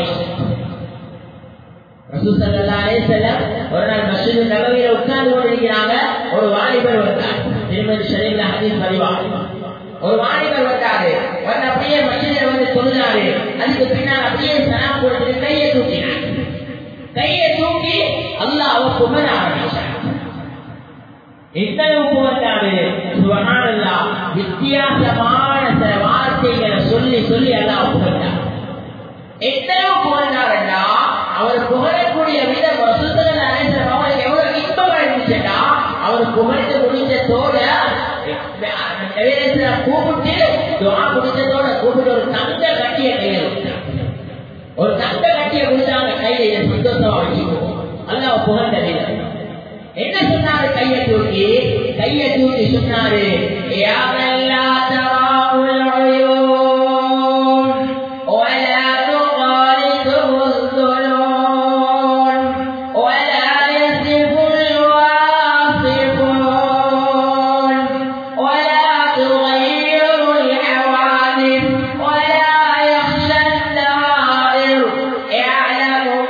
ஒரு நாள் மசூது நபவியில உட்கார்ந்து கொண்டிருக்கிறாங்க ஒரு வாலிபர் வந்தார் திருமதி ஷரீப்ல ஹதீஸ் பதிவாக ஒரு வாலிபர் வந்தாரு வந்து அப்படியே மசூதில வந்து தொழுதாரு அதுக்கு பின்னால் அப்படியே சலாம் கொடுத்துட்டு கையை தூக்கினார் கையை தூக்கி அல்லாஹ் அவர் புகழ ஆரம்பிச்சார் எத்தனை புகழ்ந்தாரு சுபஹானல்லா வித்தியாசமான சில வார்த்தைகளை சொல்லி சொல்லி அல்லாஹ் புகழ்ந்தார் எத்தனை புகழ்ந்தாருன்னா அவர் புகழக்கூடிய விதம் வசூத்தல் அனைத்து அவங்களுக்கு எவ்வளவு இன்பமா இருந்துச்சுன்னா அவர் புகழ்ந்து முடிஞ்சதோட கூப்பிட்டு துவா முடிஞ்சதோட கூப்பிட்டு ஒரு தங்க கட்டிய கையில கொடுத்தார் ஒரு தங்க கட்டிய கொடுத்தாங்க கையில இதை சந்தோஷமா வச்சுக்கோ அல்ல புகழ்ந்த விதம் என்ன சொன்னாரு கையை தூக்கி கையை தூக்கி சொன்னாரு யாரெல்லா தராவுல் ولا تخالطه الظلون ولا يصف الواصفون ولا تغير الحوادث ولا يخشى الدائر يعلم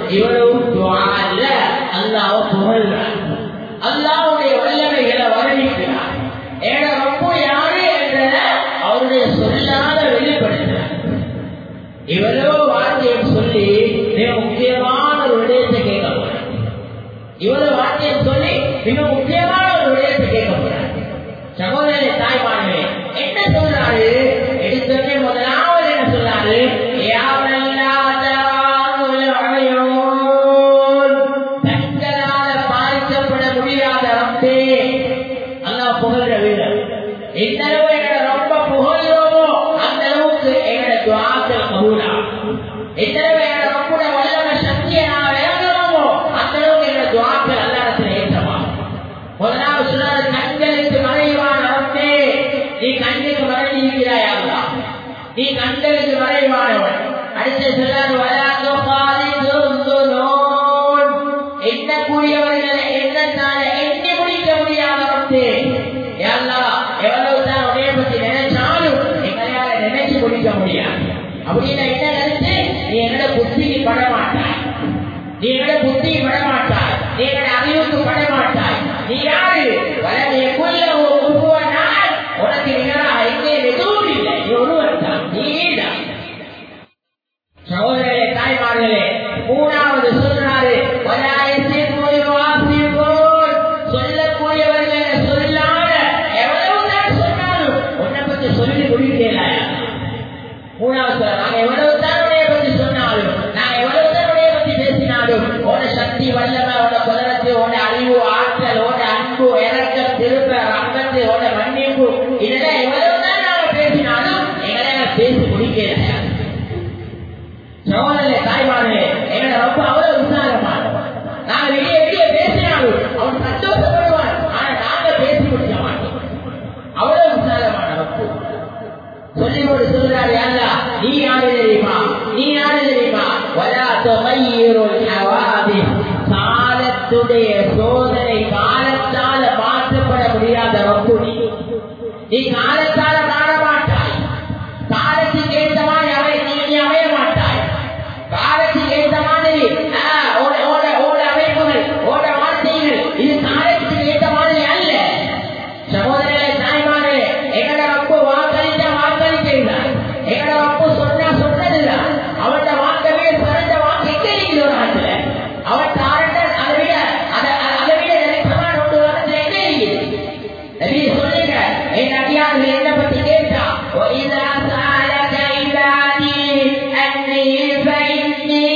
இவ்வளவு துவா இல்ல அல்லாஹ் புகழ்றார் அல்லாஹ்வுடைய வல்லமைகளை வரவேற்கிறார் ஏன ரொம்ப யாரு என்ற அவருடைய சொல்லாத வெளிப்படுத்துறார் இவ்வளோ வார்த்தையை சொல்லி மிக முக்கியமான ஒரு விடயத்தை கேட்க போறார் இவ்வளவு வார்த்தையை சொல்லி மிக முக்கியமான ஒரு விடயத்தை கேட்க போறார் சகோதரனை தாய்மார்களே என்ன சொல்றாரு எடுத்தோடனே முதலாவது என்ன சொல்றாரு கண்களால பாதிக்கப்பட முடியாத ரப்பே அல்லாஹ் புகழ்ற வீரர் எந்த அளவு எங்களை ரொம்ப புகழ்றோமோ அந்த அளவுக்கு எங்களோட துவாக்கள் கபூலா எந்த அளவு எங்களோட ரொம்ப வல்லம சக்தியை நான் விளங்குறோமோ அந்த அளவுக்கு எங்களோட துவாக்கள் அல்லாடத்தில் ஏற்றமா முதலாவது சொன்னாரு கண்களுக்கு மறைவான ரப்பே நீ கண்ணுக்கு மறைஞ்சிருக்கிறாய் அல்லா நீ கண்களுக்கு மறைவானவன் அடுத்து சொல்லாரு வராதோ பாதி எண்ணக்கூடியவர்களை எண்ணத்தால எண்ணி முடிக்க முடியாத ரப்பே யல்லா எவ்வளவுதான் உடைய பத்தி நினைச்சாலும் எங்களால நினைச்சு முடிக்க முடியாது அப்படின்னு என்ன நினைச்சு நீ என்னோட புத்திக்கு பட மாட்டாய் நீ என்னோட புத்திக்கு பட மாட்டாய் நீ என்னோட அறிவுக்கு பட மாட்டாய் நீ யாரு வளமைய குள்ள உருவானால் உனக்கு நிகழா எங்கே எதுவும் இல்லை நீ ஒருவன் தான் நீதான் சகோதரர்களே தாய்மார்களே மூணாவது சொல்றாரு வலாயத்தில் போய் வாசிப்போர் சொல்லக்கூடியவர்கள் சொல்லாத எவ்வளவு தான் சொன்னாலும் உன்னை பற்றி சொல்லி முடிக்கலாயா மூணாவது சொல்ல நாங்க எவ்வளவு தான் உடைய பற்றி சொன்னாலும் நாங்க எவ்வளவு தான் உடைய பற்றி பேசினாலும் உன சக்தி வல்லமை உன குலரத்து உன அறிவு ஆற்றல் உன அன்பு இறக்கம் திருப்ப ரங்கத்து உன மன்னிப்பு இதெல்லாம் எவ்வளவு தான் நாங்க பேசினாலும் எங்களால பேசி முடிக்கலாயா சோழனே தாய்மானே எங்களை ரொம்ப அவ்வளவு உற்சாகமான நாங்க வெளியே வெளியே பேசினாலும் அவன் சந்தோஷப்படுவான் ஆனா நாங்க பேசி முடிக்க மாட்டோம் அவ்வளவு உற்சாகமான ரப்பு சொல்லி கொண்டு சொல்றாரு அல்லா நீ யாரு தெரியுமா நீ யாரு தெரியுமா வலா தொகையீருள் ஹவாதி காலத்துடைய சோதனை காலத்தால மாற்றப்பட முடியாத ரப்பு நீ நீ காலத்தால மாற மாட்டாய் காலத்துக்கு ஏற்ற மாதிரி அவை நீ அமைய மாட்டாய் காலத்துக்கு ஏற்ற மாதிரி ஓட ஓட ஓட அமைப்புகள் ஓட வார்த்தைகள் இது காலத்துக்கு ஏற்ற மாதிரி அல்ல சகோதரர்களே தாய்மாரே எங்கட அப்பு வாக்களித்த வாக்களிக்கிறார் எங்கட அப்பு சொன்னா சொன்னதுதான் அவட்ட வாக்கவே சிறந்த வாக்கு எங்க இருக்குது ஒரு நாட்டுல அவன் தாரண்ட அதை விட அதை அதை விட நெருக்கமான ஒன்று வரத்துல எங்க இருக்குது நபி சொல்லுங்க என் அடியார்கள் என்ன பத்தி கேட்டா وَإِذَا سَأَلَكَ عِبَادِي أَنِّي فَإِنِّي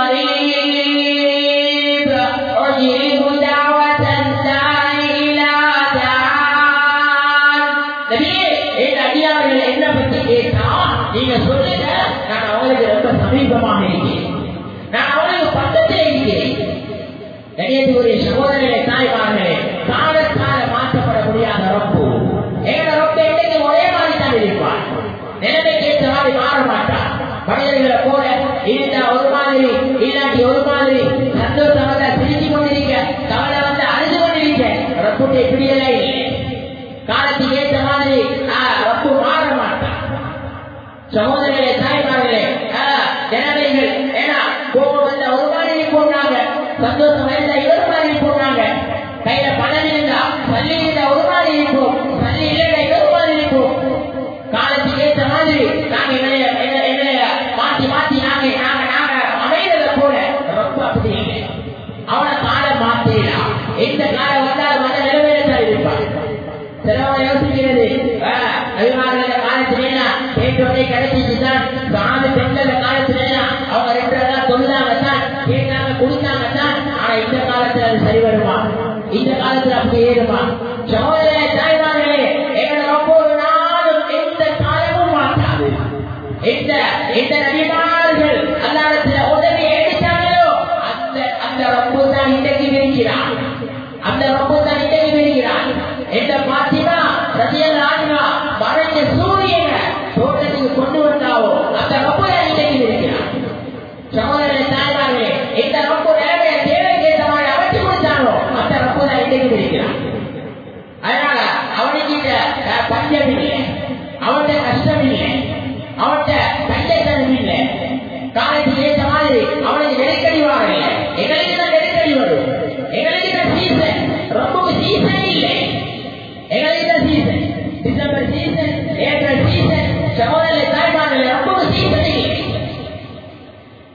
قَرِيبٌ أُجِيبُ دَعْوَةَ الدَّاعِ إِذَا دَعَانِ நபியே என் அடியார்கள் என்ன பத்தி கேட்டா நீங்க சொல்லுங்க நான் அவங்களுக்கு ரொம்ப சமீபமாக இருக்கிறேன் நான் அவங்களுக்கு பக்கத்தில் இருக்கிறேன் கணியத்துக்குரிய சகோதரர்களே தாய்மார்களே காலத்தால மாற்றப்பட முடியாத ரப்பு எங்களோட ரப்பு என்னைக்கு ஒரே மாதிரி தான் இருப்பார் நிலைமைக்கு ஏற்ற மாதிரி மாற மாட்டார் மனிதர்களை போல இருந்தா ஒரு மாதிரி இல்லாட்டி ஒரு மாதிரி சந்தோஷம் வந்தா சிரிச்சு கொண்டிருக்க கவலை வந்தா அழுது கொண்டிருக்க ரப்புடைய பிடியெல்லாம் இல்லை காலத்துக்கு ஏற்ற மாதிரி ரப்பு மாற மாட்டார் சகோதரர்களே தாய்மார்களே ஜனதைகள் ஏன்னா கோபம் வந்த ஒரு மாதிரி போனாங்க சந்தோஷம் வந்த ஒரு மாதிரி போனாங்க கையில பணம் இருந்தா பள்ளி இருந்தா ஒரு மாதிரி இருக்கும் பள்ளி இல்லைன்னா ஒரு மாதிரி இருக்கும் காலத்துக்கு ஏற்ற மாதிரி நாங்க எங்களைய எங்களைய மாத்தி மாத்தி நாங்க நாங்க நாங்க அமைதல போல ரொம்ப அப்படி இல்லை அவனை காலம் மாத்திடலாம் எந்த காலம் வந்தாலும் அந்த நிலைமையில தான் இருப்பான் சிலவன் யோசிக்கிறது அபிமானங்கள காலத்துல எல்லாம் கேட்டோடனே கிடைச்சிட்டு தான் சாமி பெண்கள காலத்துல எல்லாம் அவங்க ரெண்டு எல்லாம் சொல்லாங்க தான் கேட்டாங்க கொடுத்தாங்க தான் ஆனா இந்த காலத்துல அது சரி வருமா இந்த காலத்துல அப்படி ஏறுமா சகோதரே தாய்மார்களே எங்களோட ஒவ்வொரு நாளும் எந்த காலமும் மாற்றாது எந்த எந்த நபிமார்கள் அல்லாடத்துல உதவி எடுத்தாங்களோ அந்த அந்த ரப்பு தான் இன்றைக்கு இருக்கிறான் அந்த ரப்பு தான் இன்றைக்கு இருக்கிறான் எந்த பாத்திமா ரசியல் ஆன்மா மறைஞ்ச சூரியனை தோட்டத்துக்கு கொண்டு வந்தாவோ அந்த ரப்பு தான் இன்றைக்கு இருக்கிறான் சகோதரனை தாய்மார்களே எந்த ரப்பு நிலைமையை தேவைக்கு ஏற்ற மாதிரி அமைச்சு கொடுத்தானோ அந்த ரப்பு தான் இன்றைக்கு இருக்கிறான்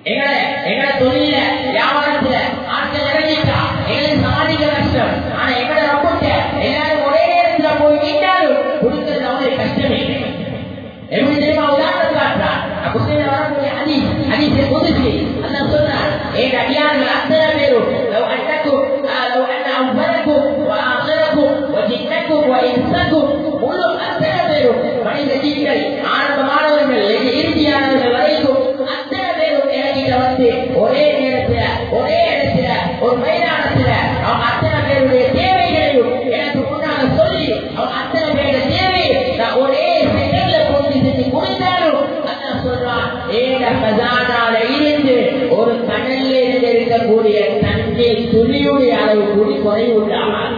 எங்கட எங்கட தொழில வியாபாரத்துல ஆட்கள் இறங்கிட்டா எங்களுக்கு சமாளிக்க கஷ்டம் ஆனா எங்கட ரப்பட்ட எல்லாரும் ஒரே நேரத்துல போய் நீட்டாலும் கொடுக்கிறது அவங்களுக்கு கஷ்டமே இல்லை எப்படி தெரியுமா உதாரணம் காட்டுறான் புத்தகம் வரக்கூடிய அதி அதிசய புதுசு அதான் சொல்றான் எங்க அடியார்கள் அத்தனை பேரும் லவ் அன்னக்கும் லவ் அன்ன அவ்வளக்கும் ஆசரக்கும் ஜின்னக்கும் இன்சக்கும் முழு அத்தனை பேரும் மனித ஜீங்கள் ஆரம்பமானவர்கள் இறுதியானவர்கள் வரைக்கும் அத்தனை பேரும் எனக்கிட்ட வந்து ஒரே நேரத்துல ஒரே இடத்துல ஒரு மைதானத்துல அவங்க அத்தனை பேருடைய தேவைகளையும் எனக்கு முன்னால சொல்லி அவங்க அத்தனை பேருடைய தேவையை நான் ஒரே செகண்ட்ல கொண்டு செஞ்சு கொடுத்தாலும் அதான் சொல்றான் ஏட கஜானால இருந்து ஒரு கடல்ல இருந்து இருக்கக்கூடிய தண்ணீர் துளியுடைய அளவு கூடி குறைவுள்ளாமல்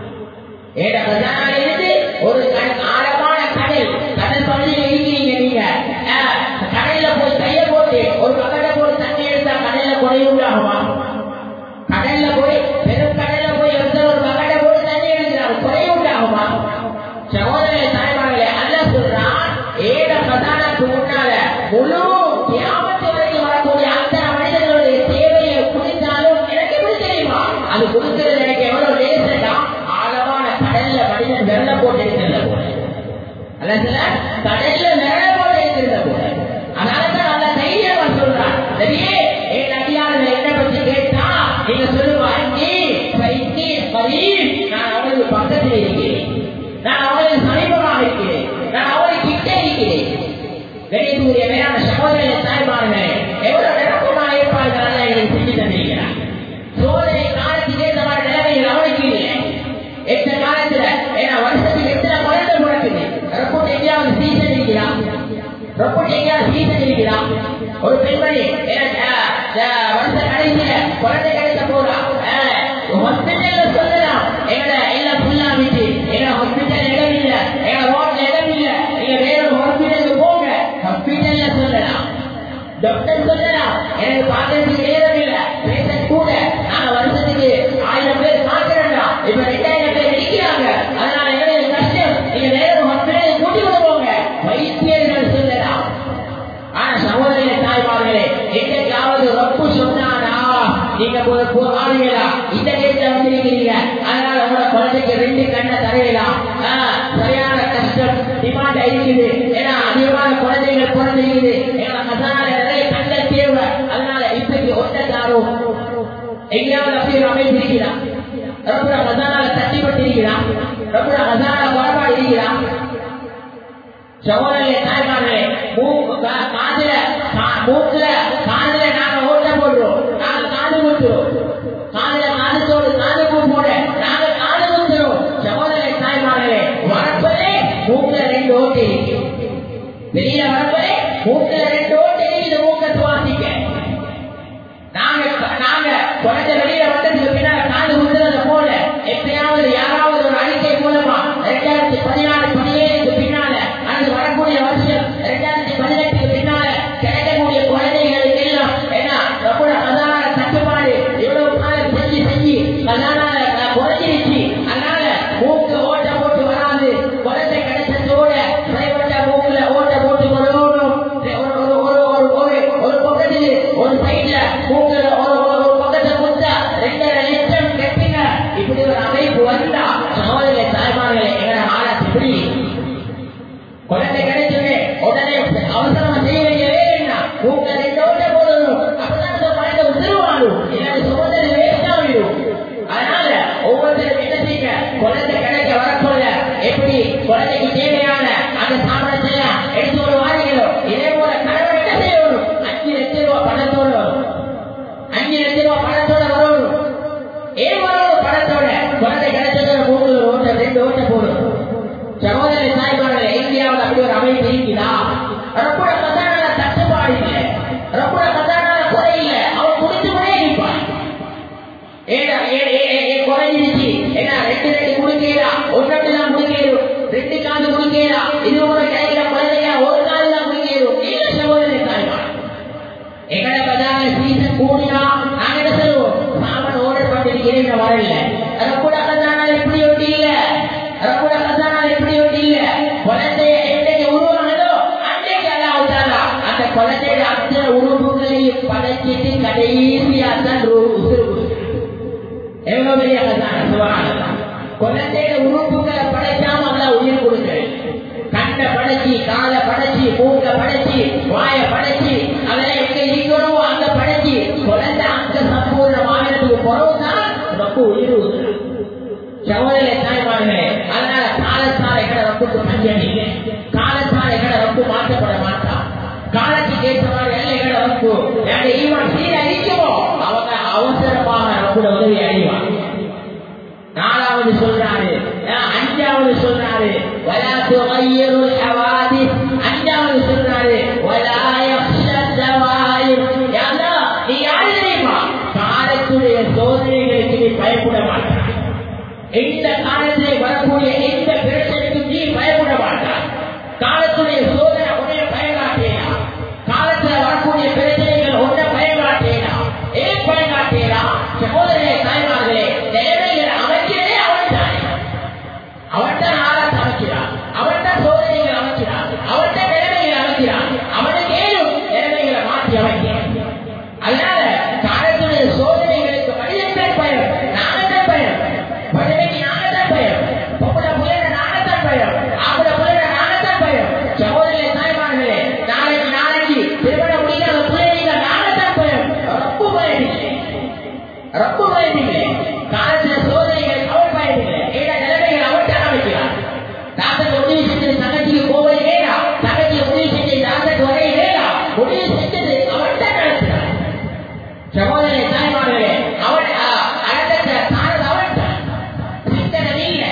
ஏட கஜானால இருந்து ஒரு கட- ஆழமான கடல் கடல் பகுதியில் இருக்கிறீங்க நீங்க ஆஹ், கடல்ல போய் கைய போட்டு ஒரு பக்கத்தை போட்டு தண்ணி எடுத்தா கடல்ல குறைவுள்ளாகுமா கடல்ல போய் பெரும் கடல்ல போய் ஒருத்தர் ஒரு பக்கத்தை போட்டு தண்ணி எடுக்கிறார் குறைவுள்ளாகுமா சகோதரர்களே தாய்மார்களே அல்ல சொல்றான் ஏட பிரதானத்துக்கு முன்னால முழு கியாமத்து வரைக்கும் வரக்கூடிய அத்தனை மனிதர்களுடைய தேவையை குறித்தாலும் எனக்கு எப்படி தெரியுமா அது கொடுக்கிறது எனக்கு எவ்வளவு லேசடா ஆழமான கடல்ல மனிதன் வெள்ள போட்டு இருக்கிறத போல அல்ல கடல்ல வெள்ள போட்டு இருக்கிறத போல அதனாலதான் நல்ல தைரியமா சொல்றான் சரியே என் அடியாளர்கள் என்ன பத்தி கேட்டா நீங்க சொல்லுவா நீ நீ பரீம் நான் அவங்களுக்கு பக்கத்தில் இருக்கிறேன் நான் அவளுக்கு சமீபமாக இருக்கிறேன் நான் அவளுக்கு கிட்டே இருக்கிறேன் கணியத்துக்குரிய மேலான சகோதரர்களை தாய்மார்களே எவ்வளவு நிரப்பமாக இருப்பார்கள் எங்களுக்கு செஞ்சு தந்திருக்கிறார் சோதனை காலத்துக்கு ஏற்ற மாதிரி நிலைமைகள் அவளுக்கு இல்லை எந்த காலத்துல ஏன்னா வருஷத்துக்கு எத்தனை குழந்தை பிறக்குது ரொம்ப எங்கேயாவது சீசன் இருக்கிறான் ரொம்ப எங்கேயாவது சீசன் இருக்கிறான் ஒரு பெண்மணி ஏன்னா, அஹ், வருஷ கடைசியில குழந்தை கிடைக்க போறா ஹாஸ்பிட்டல்ல சொல்லலாம் எங்கட எல்லாம் ஃபுல்லா விட்டு எங்க ஹாஸ்பிட்டல் இடம் இல்ல எங்க ரோட்ல இடம் இல்ல நீங்க வேற ஒரு ஹாஸ்பிட்டலுக்கு போங்க ஹாஸ்பிட்டல்ல சொல்லலாம் டாக்டர் சொல்லலாம் எனக்கு பார்க்கறதுக்கு நேரம் இல்ல பேஷண்ட் கூட நாங்க வருஷத்துக்கு ஆயிரம் பேர் பார்க்கிறோம்டா இப்ப ரெண்டாயிரம் பேர் இருக்கிறாங்க அதனால எங்களுக்கு கஷ்டம் நீங்க வேற ஒரு ஹாஸ்பிட்டலுக்கு கூட்டி கொண்டு போங்க வைத்தியர்கள் சொல்லலாம் ஆனா சகோதரிய தாய்மார்களே எங்கேயாவது ரப்பு சொன்னானா நீங்க போய் போகாதீங்களா இந்த கேட்ட வந்திருக்கிறீங்க அதனால உங்களோட குழந்தைக்கு ரெண்டு கண்ணை தரையலாம் சரியான கஷ்டம் டிமாண்ட் இருக்குது ஏன்னா அதிகமான குழந்தைகள் பிறந்திருக்குது எங்களை கசானால நிறைய கண்கள் தேவை அதனால இப்பக்கு ஒட்ட தாரும் எங்கேயாவது அப்படி ஒரு அமைப்பு இருக்கிறான் ரொம்ப கசானால தட்டிப்பட்டிருக்கிறான் ரொம்ப கசானால குறைபாடு இருக்கிறான் சகோதரர்களே தாய்மார்களே மூக்கு கா- காதுல கா- மூக்குல காதுல நாங்க ஓட்ட போடுறோம் நாங்க காது குத்துறோம் காதுல காது தோடு காது பூ போட நாங்க காது குத்துறோம் சகோதரர்களே தாய்மார்களே வரப்பதே மூக்குல ரெண்டு ஓட்டை இருக்கு வெளியில வரப்பதே மூக்குல ரெண்டு ஓட்டை இருக்குது மூக்க சுவாசிக்க நாங்க நாங்க குறைஞ்ச வெளியில வந்ததுக்கு பின்னால காது குத்துறத போல எப்பயாவது யாராவது ஒரு அறிக்கை மூலமா ரெண்டாயிரத்தி பதினாறு பதினேழுக்கு பின்னால அல்லது வரக்கூடிய வருஷம் ரெண்டாயிரத்தி பதினெட்டுக்கு பின்னால கிடைக்கக்கூடிய குழந்தைகளுக்கு எல்லாம் என்ன ரொம்ப கதான கட்டுப்பாடு இவ்வளவு காலம் செஞ்சு செஞ்சு கதான குறைஞ்சிருச்சு அதனால மூக்கு ஓட்ட போட்டு வராது குழந்தை கிடைச்சதோட பிரைவேட்டா மூக்குல ஓட்ட போட்டு கொள்ளணும் ஒரு ஒரு ஒரு ஒரு ஒரு ஒரு பக்கத்தில் ஒரு சைட்ல மூக்குல ஒரு ஒரு ஒரு பக்கத்தை குத்தா ரெண்டரை லட்சம் கட்டுங்க இப்படி ஒரு அமைப்பு வந்தா சகோதரர்களே தாய்மார்களே எங்களை ஆளாச்சு இப்படி குழந்தை கிடைச்சுமே உடனே அவசரமா செய்ய வேண்டியவே என்ன மூக்க ரெண்டு ஓட்ட போடணும் அப்பதான் அந்த குழந்தை உதிர்வாடும் இல்லாத சுமந்தது வேஸ்ட் ஆகிடும் அதனால ஒவ்வொருத்தரும் என்ன செய்யுங்க குழந்தை கிடைக்க வரக்குள்ள எப்படி குழந்தைக்கு தேவையான அந்த சாப்பிடத்தை எடுத்து ஒரு வாரிகளோ இதே போல கணவன் என்ன செய்யணும் அஞ்சு லட்சம் ரூபாய் பணத்தோட வரும் அஞ்சு லட்சம் ரூபாய் பணத்தோட வரணும் ஏன் வரணும் பணத்தோட குழந்தை கிடைச்சதோட மூணு ஓட்ட ரெண்டு ஓட்ட போடும் சகோதரி தாய்மார்களே இந்தியாவில் அப்படி ஒரு அமைப்பு இருக்குதா ரப்போட கதானால தட்டுப்பாடு இல்லை ரப்போட கதானால குறை இல்லை அவன் குடித்து கொண்டே இருப்பான் ஏடா ஏ ஏ ஏ ஏ குறைஞ்சிருச்சு ஏன்னா ரெண்டு ரெண்டு குடுக்கீரா ஒன்றட்டு தான் குடுக்கீரும் ரெண்டு காது குடுக்கீரா இது கூட கிடைக்கிற குழந்தைங்க ஒரு காது தான் குடுக்கீரும் இல்ல சகோதரி தாய்மார் எங்கட பதான சீசன் கூடினா நாங்க என்ன சொல்லுவோம் சாமான் ஓர்டர் பண்ணிருக்கிறேன் வரல ரப்புட கதானா எப்படி ஒட்டி இல்ல ரப்புட கதானா எப்படி ஒட்டி இல்ல குழந்தைய என்னைக்கு உருவானதோ அன்றைக்கு அல்லாஹ் தாலா அந்த குழந்தைய அத்தனை உறுப்புகளையும் படைச்சிட்டு கடைசியா தான் ரூ- உசுறு கொடுக்குது. எவ்வளவு பெரிய கதான சுபகானதான் குழந்தைய உறுப்புகளை படைக்காம அல்ல உயிர் கொடுக்குறேன் கண்ணை படைச்சி காலை படைச்சி மூக்க படைச்சி வாய படைச்சி அதெல்லாம் எங்க இருக்கணுமோ அங்க படைச்சி குழந்தை அங்க சம்பூர்ணமாகிறதுக்கு பிறகுதான் ரொம்ப உயிர் ஊதுறான். சகோதர தாய்மார்களே அதனால காலத்தால் எங்களை ரொம்பக்கு பஞ்சம் இல்லை காலத்தால் எங்களை ரொம்ப மாற்றப்பட மாட்டான் காலத்துக்கு ஏற்ற மாதிரி எல்லைகளை ரொம்ப எங்க ஈவன் சீர அழிக்குமோ அவங்க அவசரமாக ரொம்ப உதவி அடைவாங்க நாலாவது சொல்றாரு அஹ் அஞ்சாவது சொல்றாரு வலா துகையிரு ஹவாதி அஞ்சாவது சொல்றாரு வலா யக்ஷ தவாயிர் யா அல்லாஹ், நீ யாரு தெரியுமா காலத்துடைய சோதனைகளுக்கு நீ பயப்பட மாட்டாய் எந்த காலத்திலே வரக்கூடிய எந்த பிரச்சனைக்கும் நீ பயப்பட மாட்டாய் காலத்துடைய சோதனை உடைய பயங்காட்டேனா காலத்துல வரக்கூடிய பிரச்சனைகள் உன்னை பயங்காட்டேனா ஏன் பயங்காட்டேனா சகோதரே தாய்மார்களே நிலைமைகள் அமைக்கிறதே அவன் தானே அவன்தான் ஆராய்ச்சி அமைக்கிறான் அவன்தான் சோதனைகள் அமைக்கிறான் அவன்தான் நிலைமைகளை அமைக்கிறான் அவனுக்கு ஏதும் நிலைமைகளை மாற்றி அமைக்கிறான் அதனால காலத்துடைய சோதனைகளுக்கு மனிதன் பயம் நானதான் பயம் பழமைக்கு நானதான் பயம் பொம்பளை புயல நானதான் பயம் ஆம்பளை புயல நானதான் பயம் சகோதரே தாய்மார்களே நாளைக்கு நாளைக்கு திருமணம் முடியாத புயலிங்க நானதான் பயம் ரொம்ப பயம் இல்லை ரொம்ப பயம் இல்லை காலத்துல சோதனைகள் அவன் பயம் இல்லை ஏன்னா நிலைமைகள் அவன் தான் அமைக்கிறான் தாத்தக்கு உதவி செஞ்சது தங்கச்சிக்கு கோவை வேண்டாம் தங்கச்சி உதவி செஞ்சது தாத்தக்கு வரை வேண்டாம் உதவி செஞ்சது அவன் தான் நடத்துறான் சகோதரே தாய்மார்களே அவன் அழகத்த தானது அவன் தான் சிந்தனை நீங்க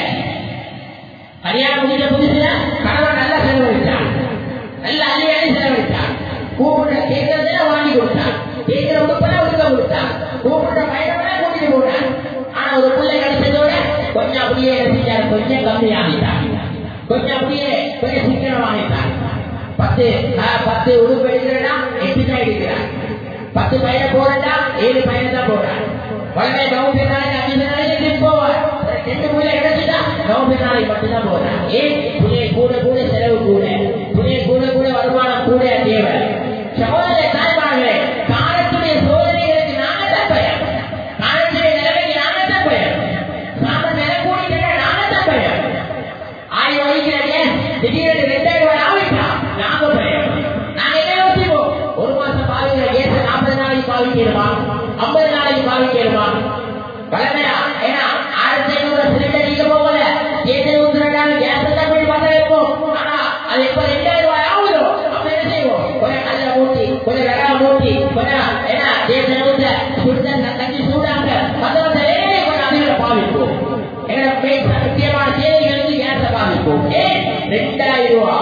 கல்யாணம் முடிஞ்ச புதுசுல கணவன் நல்லா செலவழிச்சான் நல்ல அள்ளி அள்ளி செலவழிச்சான் கூப்பிட்ட கேட்கறதே வாங்கி கொடுத்தான் கேட்கிற உடுப்பெல்லாம் உடுக்க கொடுத்தான் கூப்பிட்ட பயணமெல்லாம் கூட்டிட்டு போனான் ஆனா ஒரு பிள்ளை கிடைச்சதோட கொஞ்சம் அப்படியே செஞ்சார் கொஞ்சம் கம்மியாகிட்டான் கொஞ்சம் அப்படியே கொஞ்சம் சிக்கனமாகிட்டான் பத்து ஆ, பத்து உடுப்பு எடுக்கிறா எட்டு தான் எடுக்கிறான் பத்து பையனை போறா ஏழு பையனை தான் போறான் வளமை நவம்பர் நாளைக்கு அஞ்சு நாளைக்கு ட்ரிப் போவார் ரெண்டு மூணு கிடைச்சுட்டா நவம்பர் நாளைக்கு மட்டும்தான் போறான் ஏன் புதிய கூட கூட செலவு கூட புதிய கூட கூட வருமானம் கூட தேவை சகோதர தாய்மார்களே காலத்துடைய சோதனைகளுக்கு நாங்க தான் பயம் காலத்துடைய நிலைமைக்கு நாங்க தான் பயம் நாம நிலை கூடி நாங்க தான் பயம் ஆயிரம் வகிக்கிறாங்க திடீர்னு ரெண்டாயிரம் ரூபாய் ஆகிட்டா நாங்க பயம் நாங்க என்ன யோசிப்போம் ஒரு மாசம் பாவிக்கிற கேஸ் நாற்பது நாளைக்கு பாவிக்கிறோமா ஐம்பது நாளைக்கு பாவிக்கிறோமா வளமையா ஏன்னா ஆயிரத்தி ஐநூறு சிலிண்டர் நீங்க போகல கேஸ் ஊத்துறாங்க கேஸ் எல்லாம் போய் பத்த வைப்போம் ஆனா அது எப்ப ரெண்டாயிரம் ரூபாய் ஆகுதோ அப்ப என்ன செய்வோம் கொஞ்சம் கல்ல மூட்டி கொஞ்சம் வெங்காயம் மூட்டி கொஞ்சம் ஏன்னா கேஸ் ஊத்த சுடுதல் தண்ணி சூடாங்க மத்தவங்க வேலையை கொஞ்சம் அதிகம் பாவிப்போம் எங்களை பேச முக்கியமான தேவைகளுக்கு கேஸ பாதிப்போம் ஏன் ரெண்டாயிரம் ரூபா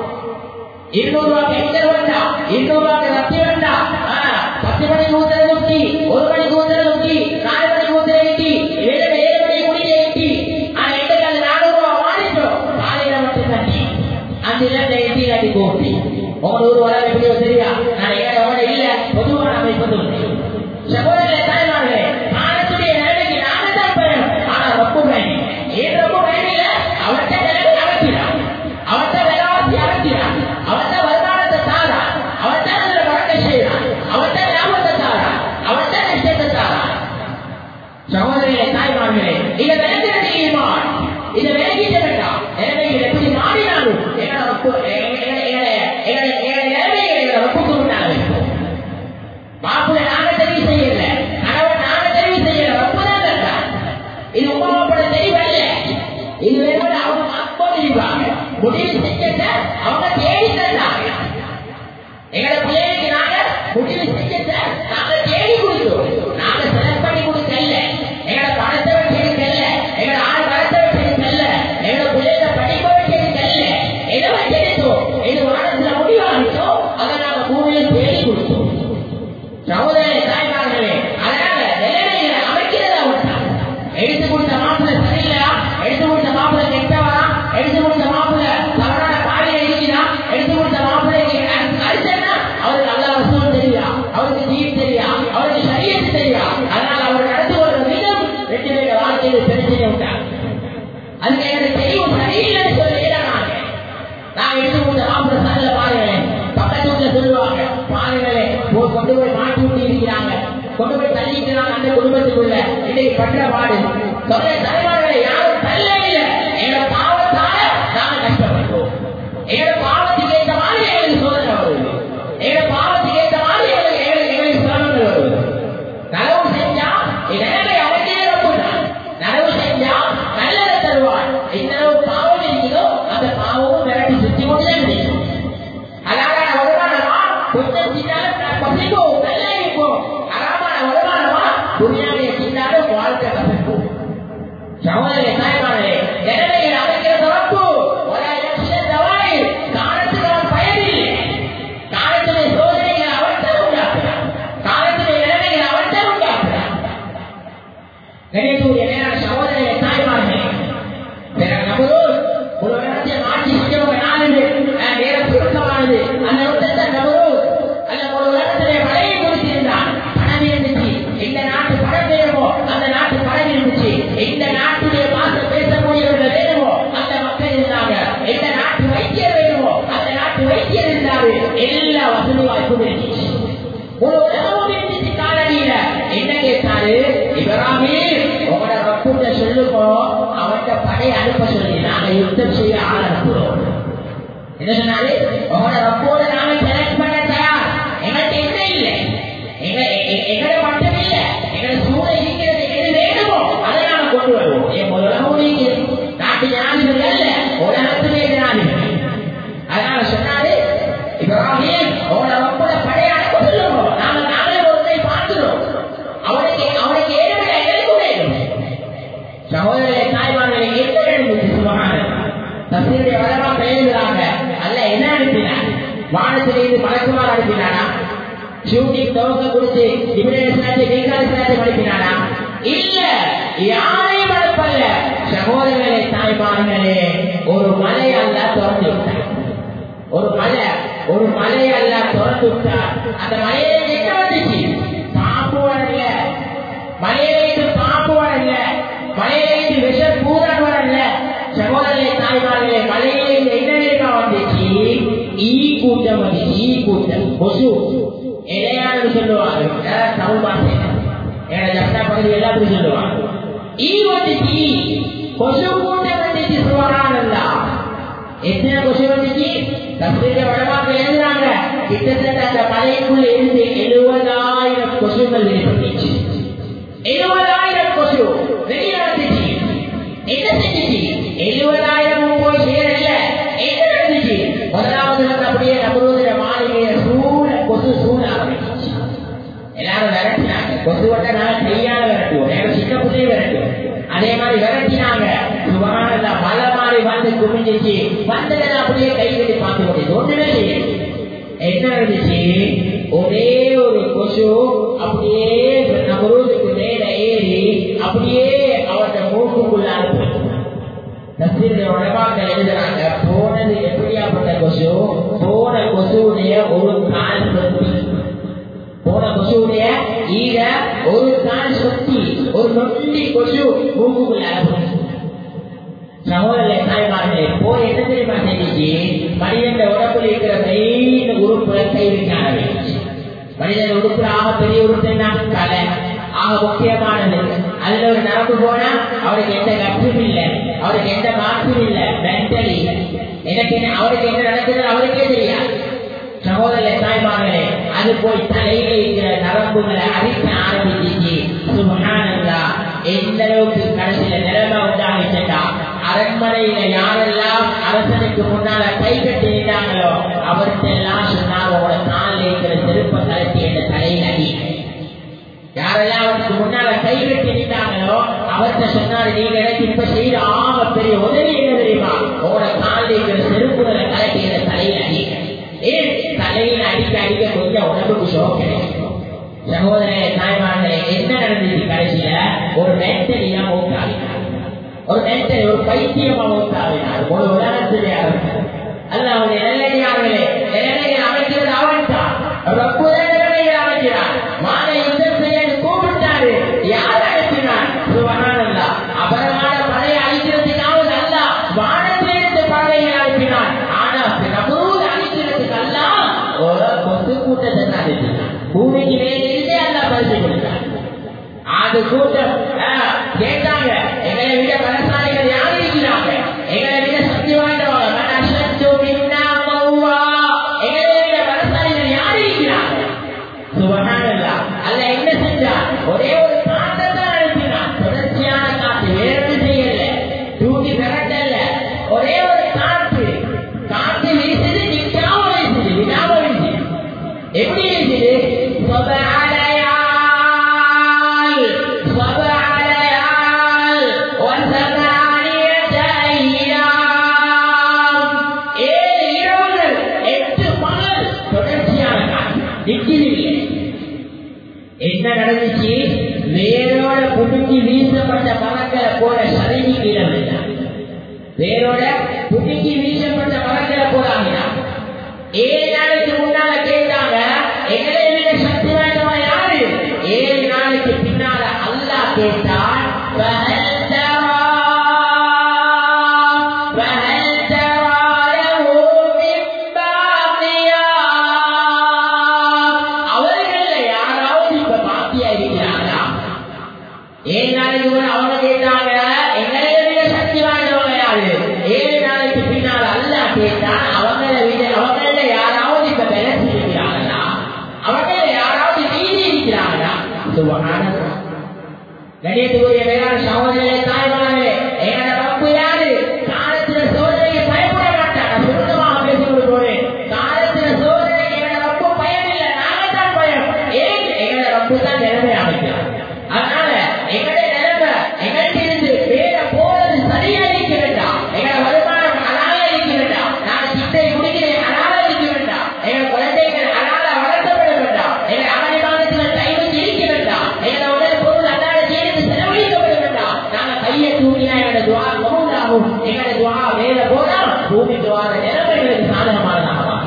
இருநூறு ரூபாய்க்கு எங்கர் வேண்டாம் இருநூறு ரூபாய்க்கு ரத்தி வேண்டாம் ஆ, பத்து மணிக்கு ஊத்துறது ஊட்டி ஒரு மணிக்கு ஊத்துறது ஊட்டி நாலு மணிக்கு ஊத்துறது ஊட்டி ஏழு ஏழு மணிக்கு முடிய ஊட்டி ஆனா எங்களுக்கு அது நானூறு ரூபா மாறிட்டோம் காலையில மட்டும் தண்ணி அஞ்சு ரெண்டு எட்டி காட்டி ஊட்டி உங்க நூறு வர எப்படியோ தெரியா நான் எங்க உங்களோட இல்ல பொதுவான அமைப்பு சொல்றேன் சகோதரர்களே தாய்மார்களே காலத்துடைய நிலைமைக்கு நாம தான் பயம் ஆனா ரொம்ப பயணி ஏன் ரொம்ப பயணியில அவர்கிட்ட நிலைமை அமைக்கிறான் அவர்கிட்ட விலைவாசி அமைக்கிறான் அவர்கிட்ட வருமானத்தை தாரா அவர்கிட்ட அதுல வழக்கை செய்யறான் அவர்கிட்ட லாபத்தை தாரா அவர்கிட்ட நஷ்டத்தை தாரா சகோதரிகளே தாய்மார்களே இதை விளங்குறது ஈமான் இதை விளங்கிட்டு வேண்டாம் நிலைமைகள் எப்படி மாறினாலும் எங்களை ரொம்ப- எங்களை- எங்களை- எங்களை- எங்களை நிலைமைகளை எங்களை ஒப்புக்கு முன்னால வைப்போம் மாப்பிள்ள நாங்க தெரிவு செய்யல கணவன் நாங்க தெரிவு செய்யல ஒப்புதான் கட்டான் இது உமாவோட தெரிவல்ல இது வேணும் அவங்க அப்போ தெரிவாங்க முடிவு செஞ்சத அவங்க தேடி தந்தாங்க எங்களை பிள்ளைகளுக்கு நாங்க முடிவு செஞ்சத நாங்க தேடி கொடுத்தோம் நாங்க செலக்ட் பண்ணி கொடுக்கல எங்களை பணத்தை வச்சு எடுக்கல கொண்டு போய் தள்ளிக்கிறாங்க அந்த குடும்பத்துக்குள்ள இன்னைக்கு பண்ற பாடு சொல்ற தலைவர்களை யாரும் தள்ள இல்லை எங்களோட பாவத்தால நாங்க கஷ்டப்படுறோம் எங்களோட பாவத்துக்கு ஏற்ற மாதிரி எங்களுக்கு சோதனை வருது எங்களோட பாவத்துக்கு ஏற்ற மாதிரி எங்களுக்கு எங்களுக்கு எங்களுக்கு சிரமங்கள் வருது நலவு செஞ்சா நிலைமை அவனே ரொம்பதான் நலவு செஞ்சா நல்லதை தருவான் எந்த அளவு பாவம் இருக்குதோ அந்த பாவமும் விரட்டி சுத்தி கொண்டுதான் கிடைக்கும் அழகான வருமானமா கொஞ்சம் சின்னாலும் பசிப்போம் நல்லா இருக்கும் அழகான வருமானமா துணியாவை சின்னாலும் வாழ்க்கை பசிப்போம் சகோதரே தாய்மாரே நிலைமையில் அமைக்கிற தொடர்பு ஒரு லட்சம் தவாய் காலத்துக்கு அவன் பயனில்லை காலத்திலே சோதனைகள் அவன்தான் உண்டாக்குறான் காலத்திலே நிலைமைகள் அவன்தான் உண்டாக்குறான் கணியக்கூடிய நேரம் சகோதரே தாய்மார்களே வேற நபரும் ஒரு இடத்தில் ஆட்சி செஞ்சவங்க நாலு பேர் நேரம் சுருக்கமானது அந்த இடத்தை நபரும் அந்த ஒரு இடத்திலே மழையை கொடுத்திருந்தான் பணம் இருந்துச்சு எந்த நாட்டு பணம் வேணுமோ அந்த நாட்டு பணம் இருந்துச்சு எந்த நாட்டுடைய பாசம் பேசக்கூடியவர்கள் வேணுமோ அந்த மக்கள் இருந்தாங்க எந்த நாட்டு வைத்தியர் வேணுமோ அந்த நாட்டு வைத்தியர் இருந்தாரு எல்லா வசதி வாய்ப்பும் இருந்துச்சு ஒரு உலகமும் இருந்துச்சு காலனியில என்ன கேட்டாரு இவராமே உங்களோட ரப்புட்ட சொல்லுமோ அவன்கிட்ட படை அனுப்ப சொல்லி நாங்க யுத்தம் செய்ய ஆள் அனுப்புறோம் என்ன சொன்னாரு உங்களோட ரப்போட நாங்க செலக்ட் பண்ண தயார் எங்கள்கிட்ட என்ன இல்லை எங்க எ- எங்களை மட்டும் இல்ல எங்களை சூழ இருக்கிறது எது வேணுமோ அதை நாங்க கொண்டு வருவோம் என் உலகம் இருக்கிறது நாட்டு ஜனாதிபதி அல்ல உலகத்திலே ஜனாதிபதி அதனால சொன்னாரு இப்ராஹிம் அவனோட ரப்போட படை அனுப்ப சொல்லுவோம் நாங்க நாங்களே ஒருத்தை பார்க்கிறோம் அவனுக்கு அவனுக்கு ஏழுமில்லை எங்களுக்கு வேணும் சகோதரரை தாய்மார்களை என்ன எழுந்து சுபகான தசீருடைய வளமா பெயர்கிறாங்க அல்ல என்ன அனுப்பினார் வானத்திலிருந்து மலக்குமார் அனுப்பினானா ஷூட்டிங் துவக்க கொடுத்து இமிரேஷனாச்சு நீங்காலேஷனாச்சு அனுப்பினானா இல்ல யாரையும் அனுப்பல்ல சகோதரர்களே தாய்மார்களே ஒரு மலை அல்ல திறந்து விட்டார் ஒரு மலை ஒரு மலை அல்ல திறந்து விட்டார் அந்த மலையில என்ன வந்துச்சு பாம்பு வரல மலையிலிருந்து பாம்பு வரல மலையிலிருந்து விஷ பூரன் வரல சகோதரே தாய்மார்களே மலையிலிருந்து என்ன தெரியுமா வந்துச்சு ஈ கூட்டம் வந்துச்சு ஈ கூட்டம் கொசு இடையானு சொல்லுவாங்க யாராவது தமிழ் பாஷை எங்க ஜப்னா பகுதி எல்லாத்துக்கும் சொல்லுவாங்க ஈ வந்துச்சு கொசு கூட்டம் வந்துச்சு சுவரானந்தா எத்தனை கொசு வந்துச்சு தஸ்ரீக வடமாக்க எழுதுறாங்க கிட்டத்தட்ட அந்த மலைக்குள்ள இருந்து எழுபதாயிரம் கொசுகள் வெளிப்பட்டுச்சு எழுபதாயிரம் கொசு வெளியே வந்துச்சு என்ன செஞ்சுச்சு எழுபதாயிரமும் போய் சேரல என்ன நடந்துச்சு முதலாவது வந்து அப்படியே நம்மளுடைய மாளிகைய சூழ கொசு சூழ ஆரம்பிச்சு எல்லாரும் விரட்டினாங்க கொசு வட்ட நாங்க கையால விரட்டுவோம் எங்க சின்ன பிள்ளைய விரட்டுவோம் அதே மாதிரி விரட்டினாங்க சுபானந்த மலை மாதிரி வந்து குமிஞ்சிச்சு வந்ததை அப்படியே கை கட்டி பார்த்து முடியுது ஒண்ணுமே செய்யல என்ன நடந்துச்சு ஒரே ஒரு கொசு அப்படியே நபருதுக்கு மேல ஏறி அப்படியே அவரோட மூக்குக்குள்ள தஸ்தீருடைய உடம்பாக்கள் எழுதுறாங்க போனது எப்படியாப்பட்ட கொசு போன கொசுடைய ஒரு கால் சொத்தி போன கொசுடைய ஈர ஒரு கால் சொத்தி ஒரு நொண்டி கொசு மூக்குக்குள்ள அனுப்புச்சு சகோதரே தாய்மார்களே போய் என்ன தெரியுமா செஞ்சிச்சு மனிதன் உடம்புல இருக்கிற மெயின் உறுப்புல கை வைக்க ஆரம்பிச்சு மனிதன் உறுப்புல ஆக பெரிய உறுப்பு என்ன தலை ஆக முக்கியமானது அதுல ஒரு நரம்பு போனா அவருக்கு எந்த கஷ்டம் இல்லை அவருக்கு எந்த மாற்றம் இல்லை மென்டலி எனக்கு என்ன அவருக்கு என்ன நடக்குது அவருக்கே தெரியாது சகோதர தாய்மார்களே அது போய் தலையில இருக்கிற நரம்புகளை அரிக்க ஆரம்பிச்சிச்சு சுபகானந்தா எந்த அளவுக்கு கடைசியில நிலைமை உண்டாகிச்சா அரண்மனையில யாரெல்லாம் அரசனுக்கு முன்னால கை கட்டி நின்றாங்களோ அவர்கிட்ட எல்லாம் சொன்னாங்க உங்களோட காலில் இருக்கிற செருப்ப கலட்டி என்ற தலையில் அடி யாரெல்லாம் அவருக்கு முன்னால கை கட்டி நின்றாங்களோ அவர்கிட்ட சொன்னாரு நீங்க எனக்கு இப்ப செய்த ஆக பெரிய உதவி என்ன தெரியுமா உங்களோட காலில் இருக்கிற செருப்புகளை கலட்டி என்ற தலையில் அடி ஏன் தலையில் அடிக்க அடிக்க கொஞ்சம் உடம்புக்கு ஷோக் கிடைக்கும் சகோதரே தாய்மார்களே என்ன நடந்துச்சு கடைசியில ஒரு மென்டலியா மூத்தாவினார் ஒரு மென்டலி ஒரு பைத்தியமா மூத்தாவினார் ஒரு உலகத்திலே அல்ல அவருடைய நிலையார்களே நிலையை அமைக்கிறது அவன் தான் நிலையை அமைக்கிறார் மான யுத்தம் செய்ய கூப்பிட்டாரு யார் அனுப்பினார் சுபகானல்லா அபரமான படையை அழிக்கிறதுக்காவது அல்ல வானத்திலிருந்து படையை அனுப்பினார் ஆனா நபரூர் அழிக்கிறதுக்கு அல்ல ஒரு கொத்து கூட்டத்தை அனுப்பினார் பூமிக்கு மேலே இருந்தே அல்ல பரிசு கொடுத்தார் அது கூட்டம் ஆ, கேட்டாங்க எங்களை விட பலசாலிகள் யார் இருக்கிறாங்க எங்களை விட சக்தி வாய்ந்தவங்க மன் அஷத்து மின்னா கவ்வா. எங்களை விட பலசாலிகள் யார் இருக்கிறாங்க சுபஹானல்லாஹ். அல்லாஹ் என்ன செஞ்சான் ஒரே ஒரு காற்றை தான் அனுப்பினான் தொடர்ச்சியான காற்று வேற ஒன்றும் செய்யல தூக்கி விரட்டல ஒரே ஒரு காற்று காற்று வீசுது நிற்காம வீசுது விடாம வீசுது எப்படி வீசுது صبعليال صبعليال وثمانية أيام ஏழு இரவுகள் எட்டு பகல் தொடர்ச்சியான காற்று நிற்கிறீர்கள் என்ன நடந்துச்சு வேரோட புடுங்கி வீசப்பட்ட மரங்களை போல சருகி கீழே விழுந்தார் வேரோட புடுங்கி வீசப்பட்ட மரங்களை போல ஆகினார் ஏழு நாளைக்கு முன்னால கேட்டாங்க எங்களை விட சக்தி வாய்ந்தவன் யாரு ஏழு நாளைக்கு பின்னால அல்லாஹ் கேட்டான் "فهل ترى- فهل ترى له من باقية?" அவர்கள்ல யாராவது இப்ப பாக்கியா இருக்கிறாங்களா ஏழு நாளைக்கு கூட அவங்க கேட்டாங்க எங்களை விட சக்தி வாய்ந்தவங்க யாரு ஏழு நாளைக்கு பின்னால் அல்லாஹ் கேட்டான் அவங்கள விட அவங்கள யாராவது இப்ப பெலசி இருக்கிறாங்களா அவங்கள யாராவது நீதி இருக்கிறாங்களா சுபஹானல்லாஹ் கணியத்துக்குரிய வேளாண் சகோதரர்களே தாய்மார்களே எங்களோட ரப்பு யாரு காலத்துல சோதனைக்கு பயப்பட மாட்டான் நான் சுருக்கமாக பேசிக்கொண்டு போறேன் காலத்துல சோதனைக்கு எங்களோட ரப்பு பயம் இல்லை நாங்க தான் பயம் ஏன் எங்களோட ரப்பு தான் நிலைமை அமைக்கிறார் அதனால எங்களுடைய நிலைமை எங்கள்கிட்ட வேற போறது சரியா இருக்க வேண்டாம் எங்களோட வருமானம் அனால இருக்க வேண்டாம் நான் சிட்டை குடிக்கிறேன் அனால இருக்க வேண்டாம் எங்க குழந்தைகள் அனால வளர்க்கப்பட வேண்டாம் எங்க அமளி மாதத்தில் டைமுக்கு இருக்க வேண்டாம் எங்களோட உடல் பொருள் அன்னாட சேர்ந்து செலவழிக்கப்பட வேண்டாம் நாங்க கையை தூக்கினா எங்களோட துவா கபூலாகும் எங்களோட துவா வேற போனா பூமி துவார நிலைமை எங்களுக்கு சாதகமானதாக மாறும்.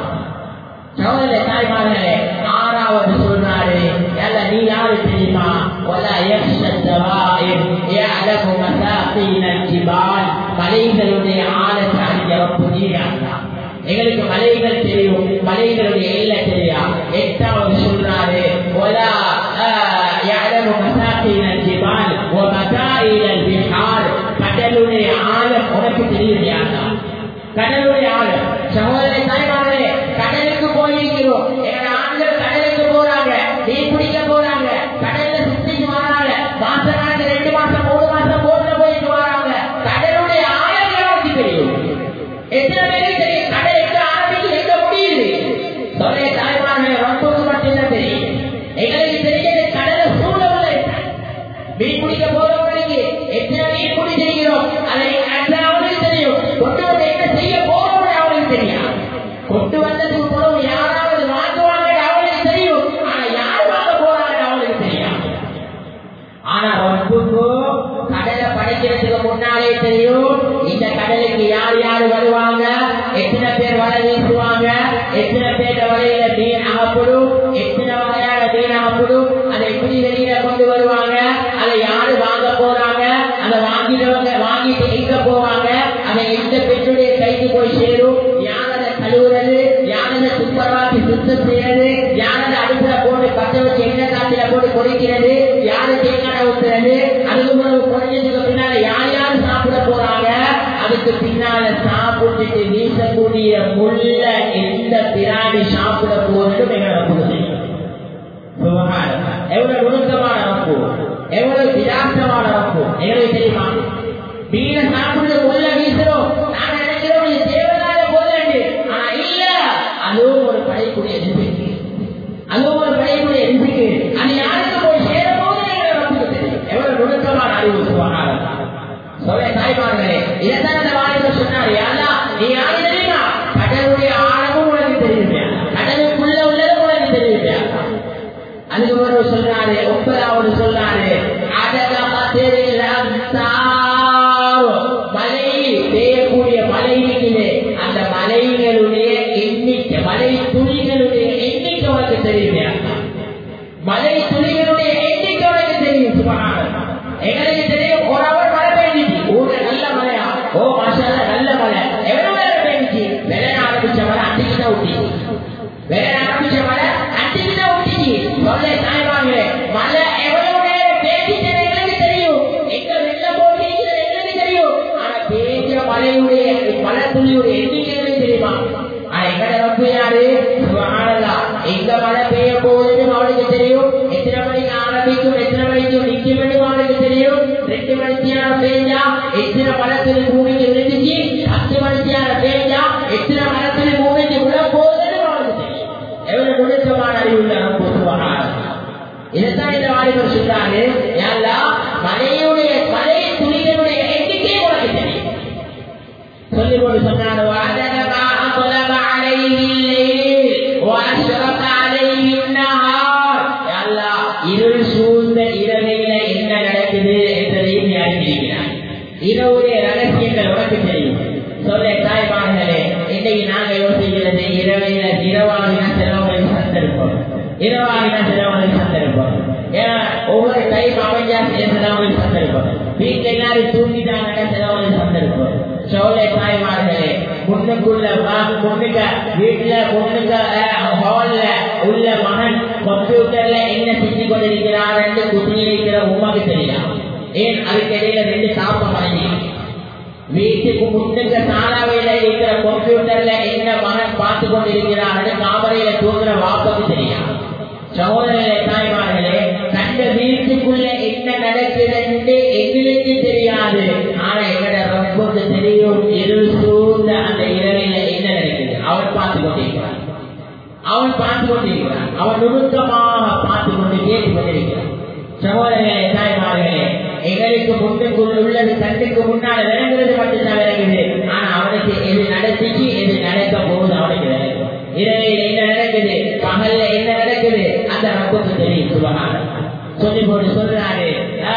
சகோதர தாய்மார்களே ஆறாவது சொல்றாரு அல்ல நீ யாரு தெரியுமா ولا يخشى الدوائر يعلم مساقين الجبال மலைகளுடைய ஆழத்தை அறிஞ்ச ரப்பு நீர் அல்லாஹ். எங்களுக்கு மலைகள் தெரியும் மலைகளுடைய எல்லை தெரியா எட்டாவது சொல்றாரு ولا آه، يعلم مساقين الجبال ومكائن البحار கடலுடைய ஆழம் உனக்கு தெரியுது கடலுடைய ஆழம் சகோதர தாய்மார்களே கடலுக்கு போயிருக்கிறோம் எங்க ஆண்கள் கடலுக்கு போறாங்க மீன் பிடிக்க போறாங்க கடல்ல சுத்திட்டு வராங்க மாசம் ரெண்டு மாசம் மூணு மாசம் போட்டுல போயிட்டு வராங்க கடலுடைய ஆழம் யாருக்கு தெரியும் எத்தனை பேருக்கு தெரியும் கடல் எங்க ஆரம்பிச்சு எங்க முடியுது சொல்லே தாய்மார்களே ரொம்பவுக்கு மட்டும்தான் தெரியும் எங்களுக்கு தெரிஞ்சது கடலை சூழ உள்ள மீன் பிடிக்க போறவங்களுக்கு எத்தனை மீன் பிடிச்சிருக்கிறோம் அதை அவங்களுக்கு தெரியும் கொண்டு வந்து என்ன செய்ய போறோம்னு அவங்களுக்கு தெரியும் கொண்டு வந்ததுக்கு பிறகு யாராவது வாங்குவாங்க அவங்களுக்கு தெரியும் ஆனா யார் வாங்க போறாங்க அவங்களுக்கு தெரியும் ஆனா ரப்புக்கு கடலை படைக்கிறதுக்கு முன்னாலே தெரியும் இந்த கடலுக்கு யார் யார் வருவாங்க எத்தனை பேர் வலை வீசுவாங்க எத்தனை பேர் வலையில மீன் அகப்படும் எத்தனை வகையான மீன் அகப்படும் அதை எப்படி வெளியில கொண்டு வருவாங்க அதை யாரு வாங்க போறாங்க அதை வாங்கினவங்க வாங்கிட்டு எங்க போவாங்க அதை எந்த பெண்ணுடைய கைக்கு போய் சேரும் யார் அதை கழுவுறது யார் அதை துப்புரவாக்கி சுத்தம் செய்யறது யார் அதை அடுப்புல போட்டு பத்த வச்சு எண்ணெய் காத்துல போட்டு கொதிக்கிறது யாரு தேங்காய் ஊத்துறது அதுக்கு பிறகு குறைஞ்சதுக்கு பின்னால யார் யார் சாப்பிட போறாங்க அதுக்கு பின்னால சாப்பிட்டுட்டு வீசக்கூடிய முள்ள எந்த பிராணி சாப்பிட போறதும் எங்களோட புதுமை சுபஹானல்லாஹ். எவ்வளவு நுணுக்கமான ரப்பு எவ்வளவு விலாசமான ரப்பு எங்களுக்கு தெரியுமா மீனை சாப்பிடுறது முள்ள வீசுறோம் நாங்க நினைக்கிறோம் இது தேவையில்லாத போதேண்டு ஆனா இல்ல அதுவும் ஒரு படைக்கூடிய ரிசிக்கு அதுவும் ஒரு படைக்கூடிய ரிசிக்கு அது யாருக்கு போய் சேர போது எங்களை ரப்புக்கு தெரியும் எவ்வளவு நுணுக்கமான அறிவு சுபஹானல்லாஹ். சொல்ல தாய்மார்களே இதைத்தான் இந்த வாலிபர் சொன்னார் யாரா நீ யாரு தெரியுமா கடலுடைய ஆழமும் உனக்கு தெரியுமே கடலுக்குள்ள உள்ளதும் உனக்கு தெரியுமே அதுக்கு ஒரு சொல்றாரு ஒன்பதாவது சொல்றாரு அதகமதில் அம்சார் மலை பெய்யக்கூடிய மலை இருக்குது அந்த மலைகளுடைய எண்ணிக்கை மலை துளிகளுடைய எண்ணிக்கை உனக்கு தெரியுமே மலை துளிகளுடைய எண்ணிக்கை உனக்கு தெரியும் சுபகாரம் எங்களுக்கு தெரியும் ஒரு அவர் மழை பெய்ஞ்சிச்சு ஊர்ல நல்ல மழையா ஓ மாஷால நல்ல மழை எவ்வளவு நேரம் பெய்ஞ்சிச்சு வெள்ள ஆரம்பிச்ச மழை அன்றைக்கு தான் ஊட்டிச்சு வெள்ள ஆரம்பிச்ச மழை அன்றைக்கு தான் ஊட்டிச்சு சொல்ல தாய்வாங்களே மழை எவ்வளவு நேரம் பெய்ஞ்சிச்சு மணிக்கும் எத்தனை மணிக்கும் நிக்க வேண்டும் அவனுக்கு தெரியும் ரெண்டு மணித்தியான பேஞ்சா எத்தனை மரத்தில் பூமிக்கு விழுந்துச்சு பத்து மணித்தியான பேஞ்சா எத்தனை மரத்தில் பூமிக்கு விட போகுதுன்னு அவனுக்கு தெரியும் எவ்வளவு நுணுக்கமான அறிவுள்ள பொதுவாக இதைத்தான் இந்த வாலிபர் சொல்றாரு யாரா மலையுடைய மலை துளிகளுடைய எண்ணிக்கை உனக்கு தெரியும் சொல்லி கொண்டு சொன்னார் وعدد ما أظلم عليه الليل وأشرق عليه النهار يا الله இருள் சூழ்ந்த இரவையில என்ன நடக்குது என்பதையும் நீ அறிந்திருக்கிறாய் இரவுடைய ரகசியங்கள் உனக்கு தெரியும் சொல்ல தாய்மார்களே இன்னைக்கு நாங்க யோசிக்கிறது இரவையில இரவாகினா சிலவங்களுக்கு சந்திருப்போம் இரவாகினா சிலவங்களுக்கு சந்திருப்போம் ஏன்னா ஒவ்வொரு டைம் அமைஞ்சா சிலவங்களுக்கு சந்திருப்போம் வீட்டுல எல்லாரும் தூங்கிட்டாங்கன்னா சிலவங்களுக்கு சந்திருப்போம் சோலை தாய்மார்களே முன்னுக்குள்ள முன்னுக்க வீட்டுல முன்னுக்க ஹால்ல உள்ள மகன் கம்ப்யூட்டர்ல என்ன செஞ்சு கொண்டிருக்கிறார் என்று குத்தி இருக்கிற உமாக்கு தெரியும் ஏன் அதுக்கிடையில ரெண்டு சாப்பம் மறைஞ்சி வீட்டுக்கு முன்னுக்க சாராவையில இருக்கிற கம்ப்யூட்டர்ல என்ன மகன் பார்த்து கொண்டிருக்கிறார் காமரையில தூங்குற வாப்புக்கு தெரியும் சகோதரர்களே தாய்மார்களே கண்ட வீட்டுக்குள்ள என்ன நடக்குதுன்னு எங்களுக்கு தெரியாது ஆனா எங்கட ரொம்பக்கு தெரியும் இருள் சூழ்ந்த அந்த இரவில என்ன நடக்குது அவன் பார்த்து கொண்டிருக்கிறான் அவன் பார்த்து கொண்டிருக்கிறான் அவன் நுணுக்கமாக பார்த்து கொண்டு கேட்டு கொண்டிருக்கிறான் சகோதரர்களே தாய்மார்களே எங்களுக்கு முன்னுக்குள் உள்ளது கண்ணுக்கு முன்னால விளங்குறது மட்டும்தான் விளங்குது ஆனா அவனுக்கு எது நடந்துச்சு எது நடக்க போகுது அவனுக்கு விளங்குது இரவில் என்ன நடக்குது பகல்ல என்ன நடக்குது அந்த ரப்புக்கு தெரியும் சுபகான சொல்லி போட்டு சொல்றாரு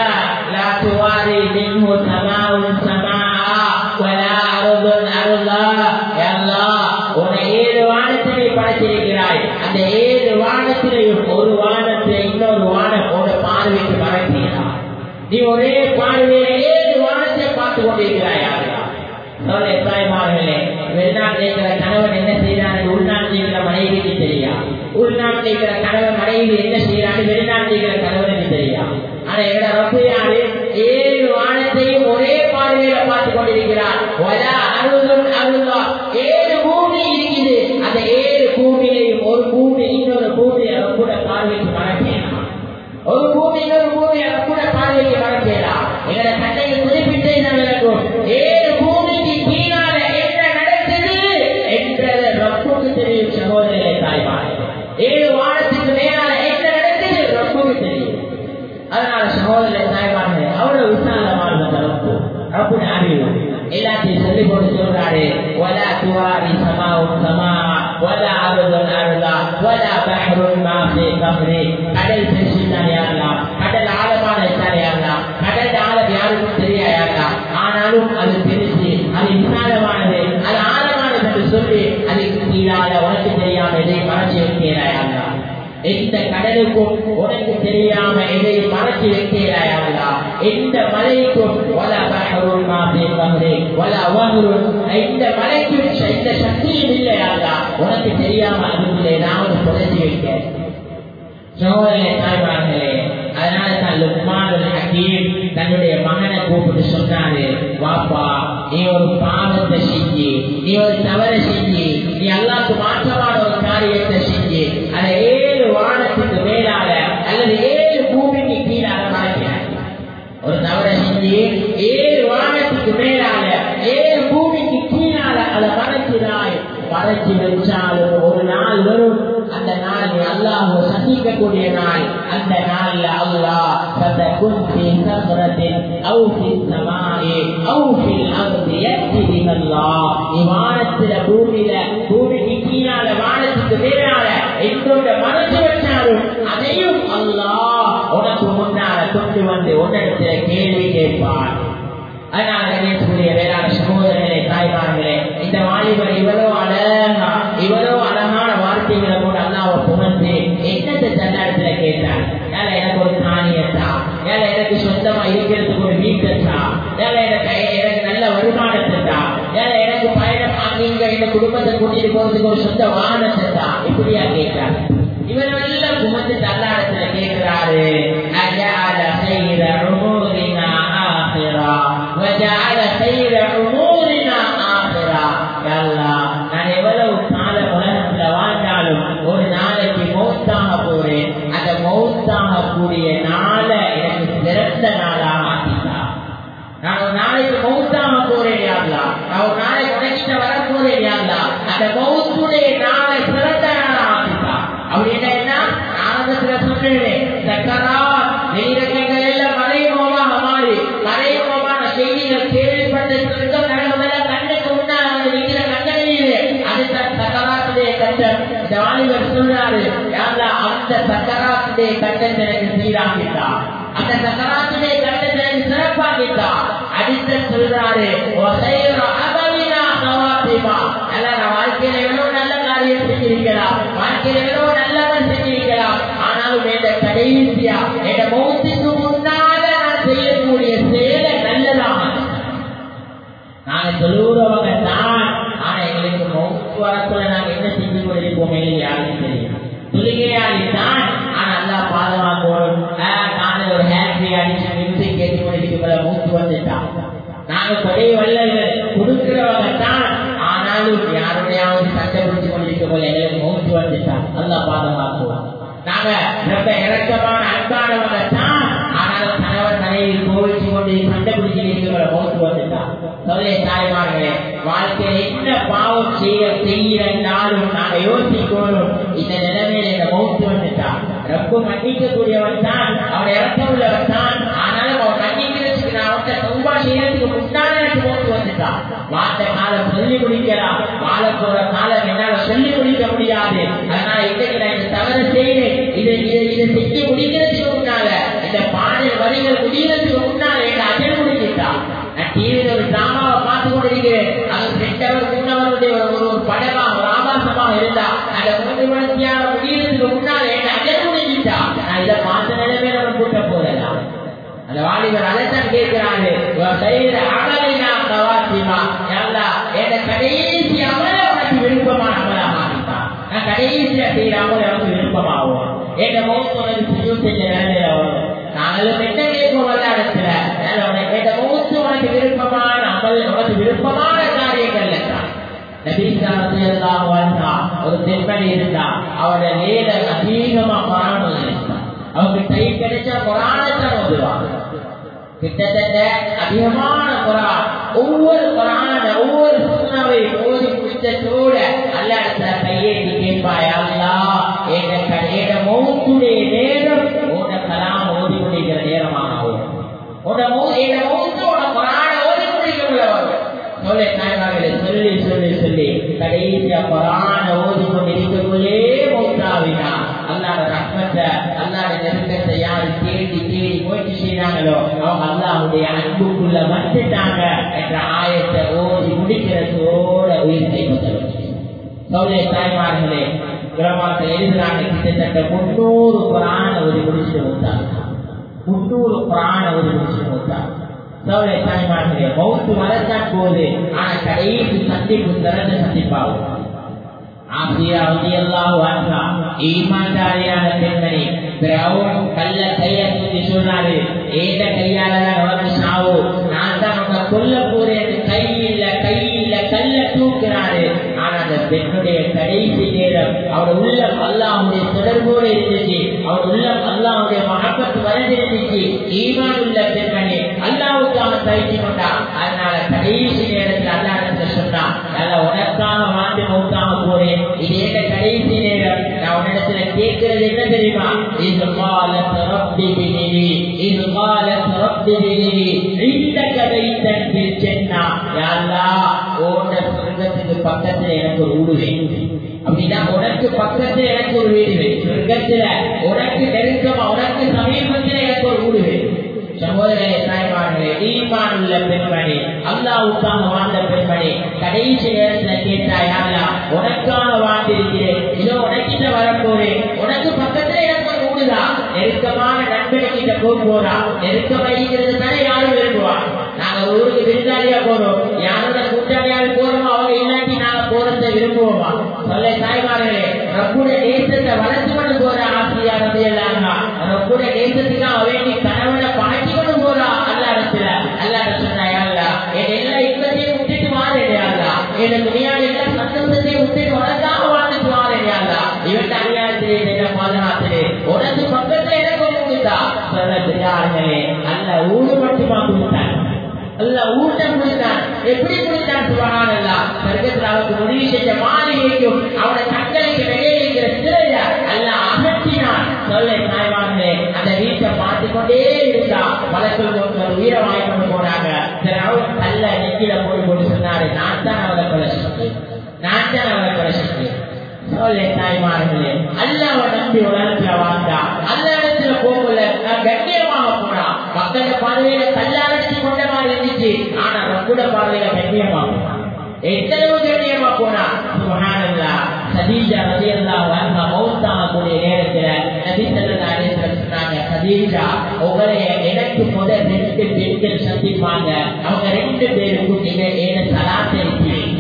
லா துவாரி மின்ஹு சமாவுன் சமாஆ வலா அருதுன் அருளா அல்லாஹ் உன்னை ஏழு வானத்திலே படைத்திருக்கிறாய் அந்த ஏழு வானத்திலையும் ஒரு வானத்தை இன்னொரு வானம் உன பார்வைக்கு மறைக்கிறார் நீ ஒரே பார்வையில ஏழு வானத்தை பார்த்து கொண்டிருக்கிறாய் யாருக்கா சொல்ல தாய்மார்களே வெளிநாட்டில் இருக்கிற கணவன் என்ன செய்யறாரு உள்நாட்டில் இருக்கிற மனைவிக்கு தெரியா உள்நாட்டில் இருக்கிற கணவன் மனைவி என்ன செய்யறாரு வெளிநாட்டில் இருக்கிற கணவனுக்கு தெரியா ஆனா எங்கட ரப்பு யாரு ஏழு வானத்தையும் ஒரே பார்வையில பார்த்து கொண்டிருக்கிறார் வலா அருளும் அருளா ஏழு பூமி இருக்குது அந்த ஏழு பூமியிலையும் ஒரு பூமி இன்னொரு பூமி கூட பார்வைக்கு மறக்கலாம் ஒரு பூமி இன்னொரு பூமி கூட பார்வைக்கு மறக்கலாம் எங்கட கண்ணையில் குறிப்பிட்டு விளக்கும் ஏழு பூமிக்கு கீழால என்ன நடக்குது என்றத ரப்புக்கு தெரியும் சகோதரர்களை தாய்மார் ஏழு வானத்துக்கு மேலால என்ன நடக்குது ரப்புக்கு தெரியும் அதனால சகோதரர்களை தாய்மார்கள் அவ்வளவு விசாலமான ரப்பு ரப்புன அறிவு எல்லாத்தையும் சொல்லி போட்டு சொல்றாரு ولا تواري سماء سماء ولا أرض أرضا ولا بحر ما في قبري கடல் பெருசுதான் யாரலாம் கடல் ஆழமான யாரலாம் கடல் ஆழம் யாருக்கும் தெரியாதா ஆனாலும் அது பெருசு அது விசாலமானது அது ஆழமானது என்று சொல்லி அதுக்கு கீழாத உனக்கு தெரியாம எதை மறைச்சு வைக்கிறாயா எந்த கடலுக்கும் உனக்கு தெரியாம எதை மறைச்சு வைக்கிறாயா எந்த மலைக்கும் வல பஹருன் மாபே பஹரே வல வஹருன் எந்த மலைக்கும் எந்த சக்தியும் இல்லையாதா உனக்கு தெரியாம அதுக்குள்ள ஏதாவது புதைச்சி வைக்க சோதனை தாய்மார்களே அதனால தான் லுக்மானுல் ஹக்கீம் தன்னுடைய மகனை கூப்பிட்டு சொன்னாரு வாப்பா நீ ஒரு பாவத்தை செஞ்சு நீ ஒரு தவறை செஞ்சு நீ அல்லாக்கு மாற்றமான ஒரு காரியத்தை செஞ்சு அதை ஏழு வானத்துக்கு மேலால அல்லது ஏழு பூமிக்கு கீழால மறைக்கிறாய் ஒரு தவறை செஞ்சு ஏழு வானத்துக்கு மேலால ஏழு பூமிக்கு கீழால அதை மறைக்கிறாய் மறைச்சு வச்சாலும் ஒரு நாள் வரும் அந்த நாள் நீ அல்லாஹ் சந்திக்கக்கூடிய நாள் அந்த நாள்ல அல்லாஹ் فتكن في سكرة أو في السماء أو في الأرض يأتي بها الله விமானத்தில பூமியில பூமிக்கு கீழால வானத்துக்கு மேலால எங்கோட மனசு வச்சாலும் அதையும் அல்லாஹ் உனக்கு முன்னால கொண்டு வந்து உன்னிடத்துல கேள்வி கேட்பான் அதனால கணேசனுடைய வேளாண் சகோதரர்களே தாய்மார்களே இந்த வாலிபர் இவ்வளவு அழகா இவ்வளவு அழகான வார்த்தைகளை கூட அல்லாவை புகழ்ந்து என்னத்தை தன்னடத்துல கேட்டார் ஏன்னா எனக்கு ஒரு தானியத்தா ஏன்னா எனக்கு சொந்தமா இருக்கிறதுக்கு ஒரு வீட்டத்தா ஏன்னா எனக்கு எனக்கு நல்ல வருமானத்தா ஏன்னா எனக்கு பயணம் நீங்க இந்த குடும்பத்தை கூட்டிட்டு போறதுக்கு ஒரு சொந்த வாகனத்தா இப்படியா கேட்டார் இவர் எல்லாம் குமத்து தல்லாடத்துல கேட்கிறாரு அஜால செய்த உமூரினா ஆஹிரா வஜால செய்த உமூரினா ஆஹிரா யல்லா நான் எவ்வளவு கால உலகத்துல வாழ்ந்தாலும் ஒரு நாளைக்கு மௌத்தாக போறேன் அந்த மௌத்தாக கூடிய நாள் நாளை எனக்கு சிறந்த நாளாக ஆக்கிட்டா நான் ஒரு நாளைக்கு மௌத்தாம போறேன் யாருலா நான் ஒரு நாளைக்கு உனக்கிட்ட வர போறேன் யாருலா அந்த மௌத்துடைய நாளை சிறந்த நாளா ஆக்கிட்டா அப்படி என்ன ஆரம்பத்துல சொன்னேன் சக்கரா வெளிரங்கங்கள் எல்லாம் மறைமுகமாக மாறி மறைமுகமான செய்திகள் கேள்விப்பட்ட சொர்க்கம் நடந்ததெல்லாம் கண்ணுக்கு முன்னால் வந்து நிற்கிற கண்களிலே அதுதான் சக்கராத்துடைய கட்டம் இந்த வாலிபர் சொல்றாரு யாருலா அந்த சக்கராத்துடைய கட்டத்தை எனக்கு சீராக்கிட்டா அந்த சக்கராத்துடைய கட்டத்தை எனக்கு சிறப்பாக்கிட்டா அடுத்த சொல்றாரு நல்ல வாழ்க்கையில எவ்வளவு நல்ல காரியம் செஞ்சிருக்கலாம் வாழ்க்கையில எவ்வளவு நல்லவன் செஞ்சிருக்கலாம் ஆனாலும் இந்த கடைசியா என் மௌத்துக்கு முன்னால நான் செய்யக்கூடிய சேலை நல்லதாக நாங்க சொல்லுறவங்க தான் ஆனா எங்களுக்கு மௌத்து வரக்குள்ள நாங்க என்ன செஞ்சு கொண்டிருப்போமே யாருக்கும் தெரியும் தொழுகையாளி தான் ஆனா நல்லா பாதுகாக்கணும் நாங்க ஒரு ஹேப்பி அடிச்சு மியூசிக் கேட்டு கொண்டிருக்கல மூத்து வந்துட்டான் நாங்க கொடை வல்லர்கள் கொடுக்கிறவங்க தான் ஆனாலும் யாருடையாவது சட்டை பிடிச்சு கொண்டிருக்க போல எங்களுக்கு மூத்து வந்துட்டான் நல்லா பாதுகாக்குவோம் நாங்க ரொம்ப இறக்கமான அன்பானவங்க தான் ஆனாலும் கணவன் மனைவி கோவிச்சு கொண்டு சண்டை பிடிச்சு இருக்கிற மூத்து வந்துட்டான் சொல்லே தாய்மார்களே வாழ்க்கையில என்ன பாவம் செய்ய செய்யறனாலும் நாங்க யோசிக்கணும் இந்த நிலைமையில இந்த மௌத்து வந்துட்டான் ரொம்ப மன்னிக்க கூடியவன் தான் அவன் இறக்க உள்ளவன் தான் ஆனாலும் அவன் மன்னிக்கிறதுக்கு நான் அவன்கிட்ட ரொம்ப செய்யறதுக்கு முன்னால எனக்கு மௌத்து வந்துட்டான் வாட்ட காலம் சொல்லி முடிக்கலாம் வாழ போற காலம் என்னால சொல்லி முடிக்க முடியாது அதனால இன்னைக்கு நான் இந்த தவறு செய்யறேன் இதை இதை இதை செஞ்சு முடிக்கிறதுக்கு முன்னால இந்த பாடல் வரிகள் முடிகிறதுக்கு முன்னால என்ன அஜல் முடிஞ்சிட்டான் நான் டிவியில ஒரு டிராமாவை பார்த்து கொண்டிருக்கிறேன் அது ரெண்டவர் மூணவருடைய ஒரு ஒரு படமா ஒரு ஆபாசமாக இருந்தா அந்த மூன்று மணித்தியான முடியறதுக்கு முன்னால் என்ன அஜல் முடிஞ்சிட்டா நான் இதை பார்த்த நிலைமையில அவன் கூட்ட போறேன் அந்த வாலிபர் அதைத்தான் கேட்கிறாரு அமலினா கவாசிமா எல்லா என் கடைசி அமல உனக்கு விருப்பமான அமலாக ஆகிட்டான் நான் கடைசியா செய்யற அமல உனக்கு விருப்பமாகும் என் மௌத்து உனக்கு சுஜூ செஞ்ச நிலைமையில வரும் நாங்களும் என்ன கேட்போம் அல்ல இடத்துல உனக்கு என் மௌத்து உனக்கு விருப்பமான அமல் உனக்கு விருப்பமான காரியங்கள் தான் ஒரு பெண்மணி இருந்தா அவரோட வேலை அதிகமா குரான் இருந்தான் அவங்க கை கிடைச்சா குரானத்தான் ஓதுவாங்க கிட்டத்தட்ட அதிகமான குரான் ஒவ்வொரு குரான ஒவ்வொரு சுண்ணாவை ஓதி முடிச்சதோட அல்ல இடத்துல கையேற்றி கேட்பாய் அல்லா என்ற மௌத்துடைய நேரம் உன கலாம் ஓதி முடிக்கிற நேரமாக ஆகும் உன மௌத்து உன குரான ஓதி முடிக்கிறவர்கள் சொல்ல தாய்மார்களே சொல்லி சொல்லி சொல்லி கடைசியா குரான ஓதி கொண்டிருக்கக்குள்ளே மௌத்தாவினா அல்லாட ரத்னத்தை அல்லாட நெருக்கத்தை யாரு தேடி தேடி முயற்சி செய்றாங்களோ அவங்க அல்லாவுடைய அன்புக்குள்ள வந்துட்டாங்க என்ற ஆயத்தை ஓதி முடிக்கிறதோட உயிர் கைப்பற்ற சௌரிய தாய்மார்களே கிராமத்தில் எழுதுறாங்க கிட்டத்தட்ட முன்னூறு புராண ஓதி முடிச்சுட்டு வந்தாங்க முன்னூறு புராண ஓதி முடிச்சுட்டு வந்தாங்க சௌரிய தாய்மார்களே மௌத்து வரத்தான் போகுது ஆனா கடைசி சந்திப்பு திறந்த சந்திப்பாகும் ஆசியா ரலியல்லாஹு அன்ஹா ஈமான்தாரியான பெண்மணி பிரவுன் கல்ல கைய தூக்கி சொன்னாரு ஏத கையால தான் உனக்கு சாவு நான் தான் உன்னை கொல்ல போறேன் கை இல்ல கை இல்ல கல்ல தூக்குறாரு ஆனா அந்த பெண்ணுடைய கடைசி நேரம் அவட உள்ளம் அல்லாஹுடைய தொடர்போடு இருந்துச்சு அவட உள்ளம் அல்லாஹுடைய மகப்பத்து வரைஞ்சிருந்துச்சு ஈமான் உள்ள பெண்மணி அல்லாவுக்காக பயிற்சி கொண்டா அதனால கடைசி நேரத்தில் அல்லாஹ் சொன்னான் நல்ல உனக்காக வாழ்ந்து மௌத்தாக போறேன் இது என்ன கடைசி நேரம் நான் உன்னிடத்துல கேட்கிறது என்ன தெரியுமா இது காலத் ரப்பி பினினி இது காலத் ரப்பி பினினி இந்த கதைத்தன் பிரிச்சென்னா யாரா ஓட சொர்க்கத்துக்கு பக்கத்துல எனக்கு ஒரு வீடு வேணும் அப்படின்னா உனக்கு பக்கத்துல எனக்கு ஒரு வீடு வேணும் சொர்க்கத்துல உனக்கு நெருக்கமா உனக்கு சமீபத்துல எனக்கு ஒரு வீடு வேணும் சகோதரே தாய்மார்களே ஈமான் உள்ள பெண்மணி அல்லாவுக்காக வாழ்ந்த பெண்மணி கடைசி நேரத்துல கேட்டாயா உனக்காக வாழ்ந்திருக்கிறேன் இதோ உனக்கிட்ட வரப்போறேன் உனக்கு பக்கத்துல எனக்கு ஒரு ஊடுதான் நெருக்கமான நண்பர்கிட்ட போக போறா நெருக்கம் வைக்கிறது தானே யாரும் விரும்புவா நாங்க ஊருக்கு விருந்தாளியா போறோம் யாரோட கூட்டாளியாக போறோமோ அவங்க இல்லாட்டி நாங்க போறத விரும்புவோமா சொல்ல தாய்மார்களே ரப்புடைய தேசத்தை வளர்த்து கொண்டு போற ஆசிரியா ரதையெல்லாம் ரப்புடைய தேசத்துக்காக வேண்டி கணவனை பாட்டி கொண்டு போறா அல்லாடத்துல அல்லாட சொன்னாயா என் எல்லா இன்பத்தையும் விட்டுட்டு மாறேடையா என் துணியால் எல்லா சந்தோஷத்தையும் விட்டுட்டு உனக்காக வாழ்ந்துட்டு மாறேடையா இவன் அநியாயத்திலே என்ன பாதுகாத்திலே உனக்கு பக்கத்துல எனக்கு ஒரு முடிந்தா சொல்ல இருக்கிறார்களே அல்ல ஊடு மட்டுமா கொடுத்தான் அல்ல ஊட்டம் கொடுத்தான் எப்படி கொடுத்தான் சுபகான் அல்ல சொர்க்கத்தில் அவருக்கு உதவி செஞ்ச மாளிகைக்கும் அவனை தங்களுக்கு வெளியே இருக்கிற சிறைய அல்ல அகற்றினான் சொல்ல தாய்மார்களே அந்த வீட்டை பார்த்து கொண்டே இருந்தா வழக்கில் ஒரு உயிரை வாங்கி கொண்டு போனாங்க சரி அவர் கல்ல நெக்கில போட்டு போட்டு சொன்னாரு நான் தான் அவரை கொலை செஞ்சேன் நான் தான் அவரை கொலை செஞ்சேன் சொல்ல தாய்மார்களே அல்லாவை நம்பி உலகத்துல வாழ்ந்தா அந்த இடத்துல போகல நான் கண்ணியமாக போனா மக்கள பார்வையில கல்லாரட்சி கொண்ட மாதிரி இருந்துச்சு ஆனா கூட பார்வையில கண்ணியமா போனா எத்தனையோ கண்ணியமா போனா சுபஹானல்லா சதீஜா ரலியல்லாஹு அன்ஹா மௌத்தான கூடிய நேரத்துல நபி ஸல்லல்லாஹு அலைஹி வஸல்லம் சொன்னாங்க சதீஜா உங்களை எனக்கு முதல் ரெண்டு பெண்கள் சந்திப்பாங்க அவங்க ரெண்டு பேருக்கும் நீங்க ஏன சலாத்தை இருக்கிறீங்க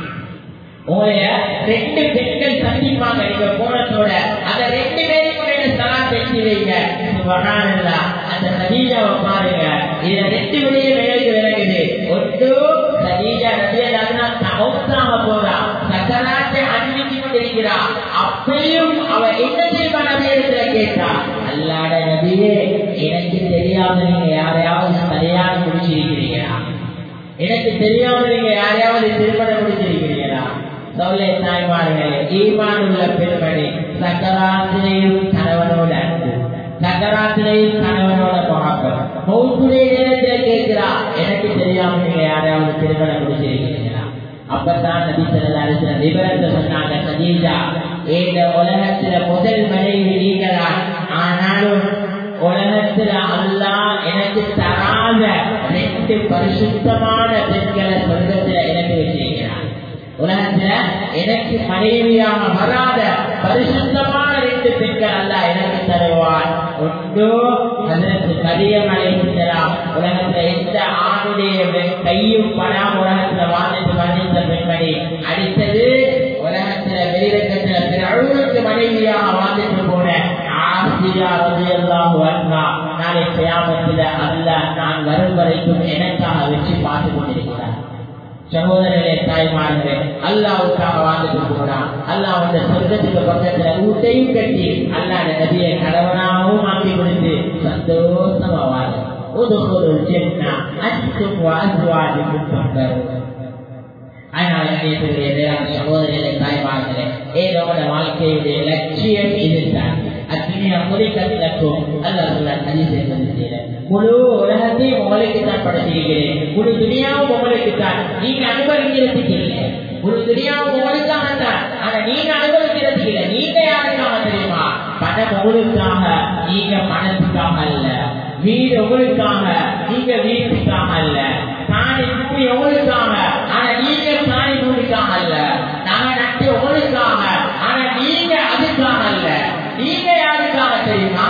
உங்களைய ரெண்டு பெண்கள் சந்திப்பாங்க நீங்க போனதோட அந்த ரெண்டு பேருக்கும் ரெண்டு சலா செஞ்சு வைங்க சுபஹானல்லா அந்த சதீஜாவை பாருங்க இதுல ரெண்டு விடையும் விலைக்கு விளங்குது ஒன்று சதீஜா ரபியல்லாஹு தமௌத்தாக போறா சக்கராத்தை அனுமதி கொண்டிருக்கிறா அப்பையும் அவ என்ன செய்வா நபியிடத்துல கேட்டா அல்லாட நபியே எனக்கு தெரியாம நீங்க யாரையாவது கல்யாணம் முடிச்சிருக்கிறீங்களா எனக்கு தெரியாம நீங்க யாரையாவது திருமணம் முடிச்சிருக்கிறீங்களா சொல்ல தாய்மார்களே ஈமான் உள்ள பெருமணி சக்கராத்திரையும் கணவனோட அன்பு சக்கராத்திரையும் கணவனோட மகாக்கம் மௌத்துடைய நேரத்தில் கேட்கிறா எனக்கு தெரியாம நீங்க யாரையாவது திருமணம் முடிச்சிருக்கிறீங்களா அப்பதான் நபி சொல்லா விவரத்தை சொன்னாங்க சதீஜா இந்த உலகத்துல முதல் மனைவி நீங்கதான் ஆனாலும் உலகத்துல அல்லா எனக்கு தராத ரெண்டு பரிசுத்தமான பெண்களை சொர்க்கத்துல எனக்கு வச்சிருக்கிறார் உலகத்துல எனக்கு மனைவியாக வராத பரிசுத்தமான ரெண்டு பெண்கள் அல்ல எனக்கு தருவான் ஒன்று அதற்கு கடியம் அழைக்கிறார் உலகத்துல எந்த ஆணுடைய கையும் படாம உலகத்துல வாழ்ந்து வந்திருந்த பெண்மணி அடுத்தது உலகத்துல வெளிரங்கத்துல பிற அழுவுக்கு மனைவியாக வாழ்ந்துட்டு போன ஆசிரியா ரலியல்லாஹு அன்ஹா நாளை கியாமத்தில் அல்லாஹ் நான் வரும் வரைக்கும் எனக்காக வச்சு பார்த்து கொண்டிருக்கிறார் சகோதரர்களே தாய்மார்களே அல்லாவுக்காக வாழ்ந்துட்டு போனான் அல்லாஹ் அந்த சொர்க்கத்துக்கு பக்கத்துல ஊட்டையும் கட்டி அல்லாத நதியை கணவனாகவும் ஆக்கி கொடுத்து சந்தோஷமா வாழ உதுகுரு ஜென்னா அன்சும் வாசுவாஜுக்கும் பக்கரும் அதனால கணியத்துடைய சகோதரர்களே தாய்மார்களே ஏதோட வாழ்க்கையுடைய லட்சியம் இதுதான் அத்துணியா முறைக்கத்திலக்கும் அல்ல அதிசயம் முழு உலகத்தையும் உங்களுக்கு தான் படைச்சிருக்கிறேன் முழு துணியாவும் உங்களுக்கு தான் நீங்க அனுபவிக்கிறதுக்கு இல்லை முழு துணியாவும் உங்களுக்காக தான் ஆனா நீங்க அனுபவிக்கிறதுக்கு இல்லை நீங்க யாருக்காக தெரியுமா பணம் உங்களுக்காக நீங்க பணத்துக்காக அல்ல வீடு உங்களுக்காக நீங்க வீட்டுக்காக அல்ல தானி கூடி உங்களுக்காக ஆனா நீங்க தானி கூடிக்காக அல்ல நாங்க நட்டு உங்களுக்காக ஆனா நீங்க அதுக்காக அல்ல நீங்க யாருக்காக தெரியுமா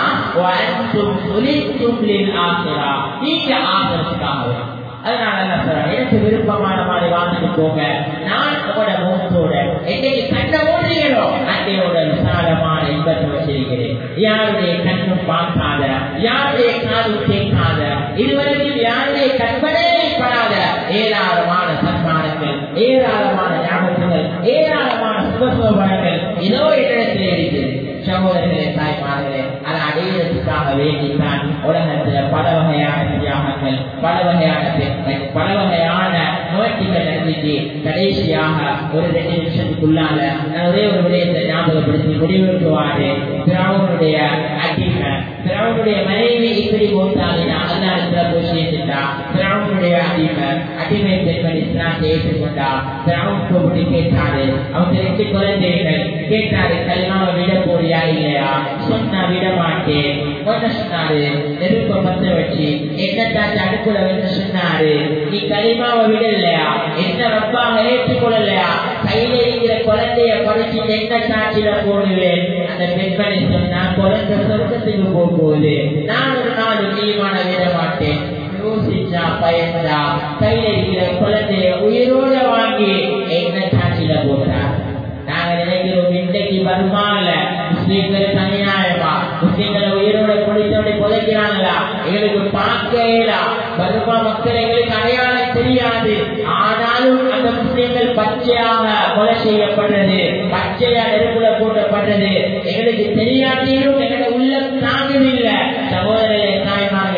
நீங்க ஆகிறதுக்காக அதனால என்ன சொல்றேன் எனக்கு விருப்பமான மாதிரி வாழ்ந்துட்டு போங்க நான் உங்களோட முகத்தோட என்னைக்கு கண்ண ஓடுறீங்களோ அன்னையோட விசாலமான இன்பத்தை வச்சிருக்கிறேன் யாருடைய கண்ணும் பார்க்காத யாருடைய காதும் கேட்காத இதுவரைக்கும் யாருடைய கற்பனை படாத ஏராளமான சன்மானங்கள் ஏராளமான ஞாபகங்கள் ஏராளமான சுபசுபங்கள் இதோ இடத்தில் இருக்குது சகோதரர்களே தாய்மார்களே அதை அடையிறதுக்காக வேண்டித்தான் உலகத்துல பல வகையான தியாகங்கள் பல வகையான பெண்கள் பல வகையான நோய்ச்சிகள் நடந்துச்சு கடைசியாக ஒரு ரெண்டு நிமிஷத்துக்குள்ளால நான் ஒரே ஒரு விடயத்தை ஞாபகப்படுத்தி முடிவெடுக்குவாரு திராவனுடைய அடிமை திராவனுடைய மனைவி இப்படி போட்டாங்கன்னா அல்லாஹ் போய் சேர்ந்துட்டா திராவனுடைய அடிமை அடிமை பெண்மணி இஸ்லாத்தை ஏற்றுக்கொண்டா திராவன் கூப்பிட்டு கேட்டாரு அவங்க ரெண்டு குழந்தைகள் கேட்டாரு கல்யாணம் விட போறியா இல்லையா சொன்னா விட மாட்டேன் ஒன்ன சொன்னாரு நெருப்ப பத்த வச்சு என்னத்தாச்சு அடுப்புல வந்து சொன்னாரு நீ களிமாவை விடலையா என்ன ரப்பாக ஏற்றுக்கொள்ளலையா கையில இருக்கிற குழந்தைய படிச்சு என்ன சாட்சியில போடுவேன் அந்த பெண்மணி சொன்னா குழந்தை சொர்க்கத்துக்கு போக போகுது நான் ஒரு நாள் நீமான விட மாட்டேன் யோசிச்சா பயந்தா கையில இருக்கிற குழந்தைய உயிரோட வாங்கி என்ன சாட்சியில போட்டா நாங்க நினைக்கிறோம் இன்றைக்கு வருமானல முஸ்லீம்கள் தனியாயமா முஸ்லீம்களை உயிரோட குடித்தோட புதைக்கிறாங்களா எங்களுக்கு பார்க்கலாம் பருமா மக்கள் எங்களுக்கு அடையாளம் தெரியாது ஆனாலும் அந்த முஸ்லீம்கள் பச்சையாக கொலை செய்யப்படுறது பச்சையா நெருப்புல போட்டப்படுறது எங்களுக்கு தெரியாட்டிலும் எங்களை உள்ள தாங்குதில்லை சகோதரர்களே தாய்மார்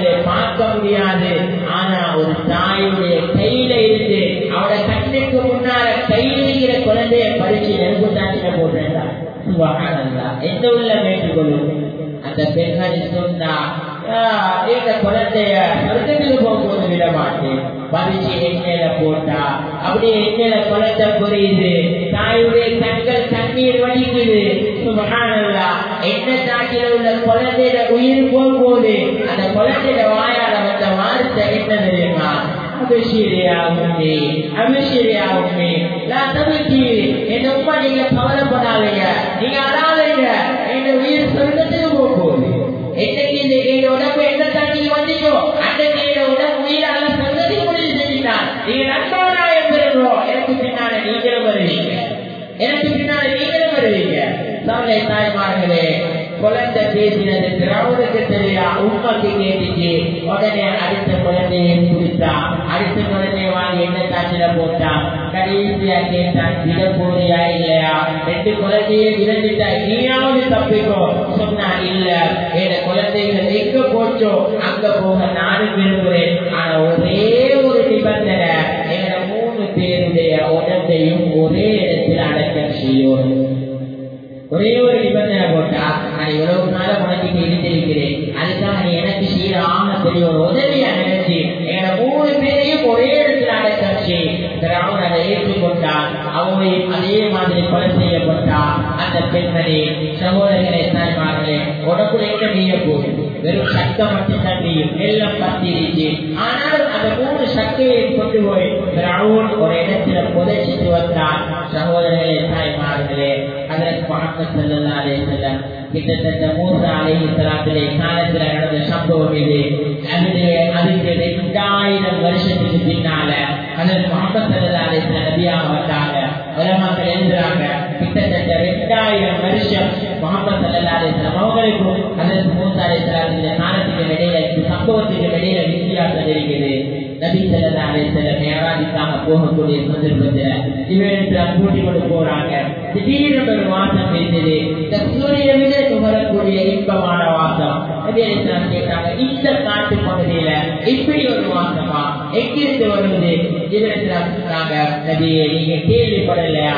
சுபஹானல்லா எந்த உள்ள மேற்றுக்கொள்ளும் அந்த பெண்மணி சொன்னா "ஆஹ், எங்க குழந்தைய சொர்க்கத்துக்கு போகும்போது விட மாட்டேன் பதிச்சு எண்ணெயில போட்டா அப்படியே எண்ணெயில குழந்தை புரியுது தாயுடைய கண்கள் கண்ணீர் வடிக்குது சுபஹானல்லா எண்ணெய் தாக்கில உள்ள குழந்தையோட உயிர் போகும்போது அந்த குழந்தையோட வாயால வந்த வார்த்தை என்ன தெரியுமா அபிஷேரியா உண்மை அபிஷேரியா உண்மை நான் தவிர்த்தி என் உமா நீங்க கவலைப்படாதீங்க நீங்க அழாதீங்க என் உயிர் சொர்க்கத்துக்கு போக போகுது என்னைக்கு இந்த என் உடம்பு என்ன தாண்டி வந்துச்சோ அன்றைக்கு என் உடம்பு உயிர் அல்ல சொர்க்கத்துக்கு முடிவு செஞ்சுட்டான் நீங்க நண்பனாக பெறுகிறோம் எனக்கு பின்னால நீங்களும் வருவீங்க எனக்கு பின்னால நீங்களும் வருவீங்க சவலை தாய்மார்களே குழந்தை பேசினது திராவுக்கு தெரியா உண்மைக்கு கேட்டுச்சு உடனே அடுத்த குழந்தையை குடித்தா அடுத்த குழந்தைய வாங்கி என்ன காய்ச்சல போட்டா கடைசியா கேட்டான் விட போறியா இல்லையா ரெண்டு குழந்தைய விழுந்துட்டா நீயாவது தப்பிக்கோ சொன்னா இல்ல என் குழந்தைகள் எங்க போச்சோ அங்க போக நானும் விரும்புறேன் ஆனா ஒரே ஒரு நிபந்தனை எங்க மூணு பேருடைய உடம்பையும் ஒரே இடத்தில் அடக்கம் செய்யும் ஒரே ஒரு நிபந்தனை போட்டா நான் இவ்வளவு நாள உனக்கு இருந்திருக்கிறேன் அதுக்காக நீ எனக்கு சீராக பெரிய ஒரு உதவியா நினைச்சு எங்களை மூணு பேரையும் ஒரே இடத்துல அடக்கி அவன் அதை ஏற்றுக்கொண்டான் அவங்களையும் அதே மாதிரி கொலை செய்யப்பட்டான் அந்த பெண்மணி சகோதரர்களே தாய்மார்களே உடம்புல என்ன நீய போகுது வெறும் சத்தம் மட்டும் தண்ணியும் எல்லாம் பத்திருச்சு ஆனால் அந்த மூணு சக்தியை கொண்டு போய் அவன் ஒரு இடத்துல புதைச்சிட்டு வந்தான் சகோதரர்களே தாய்மார்களே அதற்கு முகமது சல்லா அலே செல்லம் கிட்டத்தட்ட மூன்று அலைஹி சலாத்திலே காலத்தில் நடந்த சம்பவம் இது அது அதுக்கு ரெண்டாயிரம் வருஷத்துக்கு பின்னால அதற்கு முகமது சல்லா அலே செல்லம் நபியாக வந்தாங்க உலமாக்கள் எழுதுறாங்க கிட்டத்தட்ட ரெண்டாயிரம் வருஷம் முகமது சல்லா அலே செல்லம் அவங்களுக்கும் அதற்கு மூன்று அலை சலாத்திலே காலத்துக்கு இடையில இந்த சம்பவத்துக்கு இடையில வித்தியாசம் இருக்குது நபி சல்லா அலே செல்லம் மேராஜிக்காக போகக்கூடிய சந்தர்ப்பத்தில் இவரிடத்துல கூட்டி கொண்டு போறாங்க திடீரென ஒரு வாசம் இருந்தது இந்த சூரிய விட நுகரக்கூடிய இன்பமான வாசம் நபி அலிஸ்லாம் கேட்டாங்க இந்த காட்டு பகுதியில இப்படி ஒரு வாசமா எங்கிருந்து வருவது இவரிடத்துல சொன்னாங்க நபியே நீங்க கேள்விப்படலையா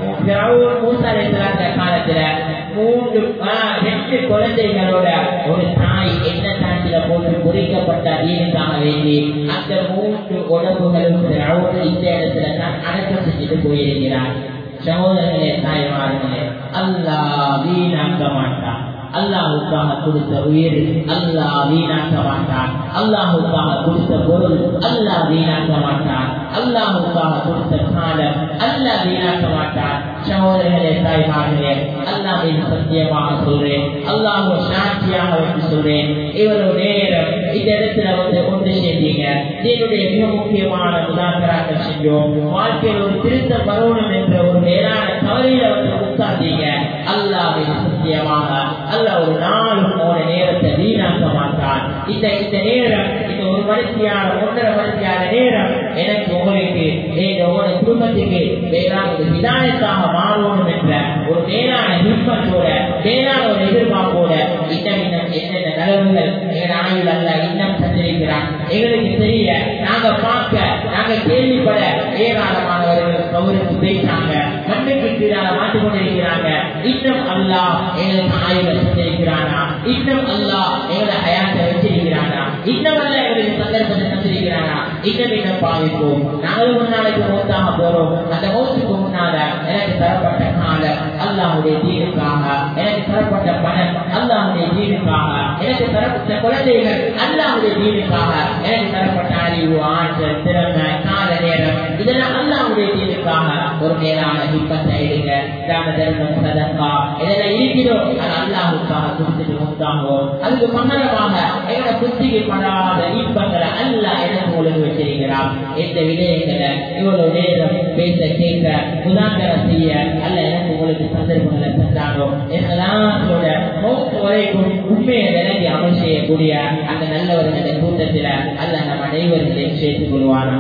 மூசா அலிஸ்லாம் காலத்துல மூன்று ஆஹ், ரெண்டு குழந்தைகளோட ஒரு தாய் என்ன தாண்டில போட்டு பொறிக்கப்பட்ட தீனுக்காக வேண்டி அந்த மூன்று உடம்புகளும் திராவுடு இந்த இடத்துல தான் அடக்கம் செஞ்சுட்டு போயிருக்கிறார் சகோதரர்களே தாய்மார்களே அல்லாஹ் வீணாக்க மாட்டான் அல்லாஹுக்காக கொடுத்த உயிர் அல்லாஹ் வீணாக்க மாட்டான் அல்லாஹுக்காக கொடுத்த பொருள் அல்லாஹ் வீணாக்க மாட்டான் அல்லாஹுக்காக கொடுத்த காலம் அல்லாஹ் வீணாக்க மாட்டான் சகோதரர்களே தாய்மார்களே அல்லாஹின் சத்தியமாக சொல்றேன் அல்லாஹ் சாட்சியாக வந்து சொல்றேன் இவ்வளவு நேரம் இந்த இடத்துல வந்து ஒன்று சேர்ந்தீங்க என்னுடைய மிக முக்கியமான உதாரணங்கள் செஞ்சோம் வாழ்க்கையில் ஒரு திருத்தம் வரணும் என்ற ஒரு மேலான கவலையில வந்து உட்கார்ந்தீங்க அல்லாஹின் சத்தியமாக அல்லாஹ் ஒரு நாளும் ஒரு நேரத்தை வீணாக்க மாட்டான் இந்த இந்த நேரம் இந்த ஒரு மனுஷியான ஒன்றரை மனுஷியான நேரம் எனக்கு உங்களுக்கு எங்க உங்களோட குடும்பத்துக்கு வேளாண் ஒரு விதாயத்தாக மாறணும் என்ற ஒரு மேலான விருப்பத்தோட மேலான ஒரு எதிர்பார்ப்போட இன்னும் இன்னும் என்னென்ன நலவுகள் எங்க ஆயுள் அல்ல இன்னும் சந்திருக்கிறான் எங்களுக்கு தெரிய நாங்க பார்க்க நாங்க கேள்விப்பட ஏராளமானவர்கள் கௌரவம் பேசினாங்க மண்ணுக்கு கீழாக மாட்டு கொண்டிருக்கிறாங்க இன்னும் அல்லாஹ் எங்களுக்கு ஆயுள சந்திருக்கிறானா இன்னும் அல்லாஹ் எங்களை ஹயாத்தை வச்சிருக்கிறானா இன்னும் அல்ல எங்களுக்கு சந்தர்ப்பத்தை தந்திருக்கிறானா இன்னும் இன்னும் பாவிப்போம் நாங்களும் ஒரு நாளைக்கு மௌத்தாக போறோம் அந்த மௌத்துக்கு முன்னால எனக்கு தரப்பட்ட காலம் அல்லாஹுடைய தீனுக்காக எனக்கு தரப்பட்ட பணம் அல்லாஹுடைய தீனுக்காக எனக்கு தரப்பட்ட குழந்தைகள் அல்லாஹுடைய தீனுக்காக எனக்கு தரப்பட்ட அறிவு ஆற்றல் திறமை கால நேரம் இதெல்லாம் அல்லாஹுடைய தீனுக்காக ஒரு மேலான விப்பத்தை எடுங்க தான தர்மம் சதக்கா இதெல்லாம் இருக்கிறோம் அது அல்லாஹுக்காக கொடுத்துட்டு முத்தாகும் அதுக்கு மன்னரமாக எங்களோட புத்திக்கு படாத இன்பங்களை அல்லாஹ் எனக்கு உங்களுக்கு வச்சிருக்கிறான் எந்த விடயங்களை இவ்வளவு நேரம் பேச கேட்க உதாரணம் செய்ய அல்ல எனக்கு உங்களுக்கு சந்தர்ப்பங்களை தந்தானோ என்னெல்லாம் மௌத்து வரைக்கும் உண்மையை விளங்கி அமல் செய்யக்கூடிய அந்த நல்லவர்கள் கூட்டத்தில் அல்ல நம் அனைவர்களையும் சேர்த்துக் கொள்வானா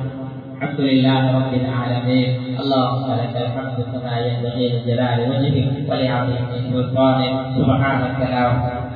الحمد لله رب العالمين اللهم لك الحمد كما ينبغي لجلال وجهك ولعظيم سلطانك سبحانك لا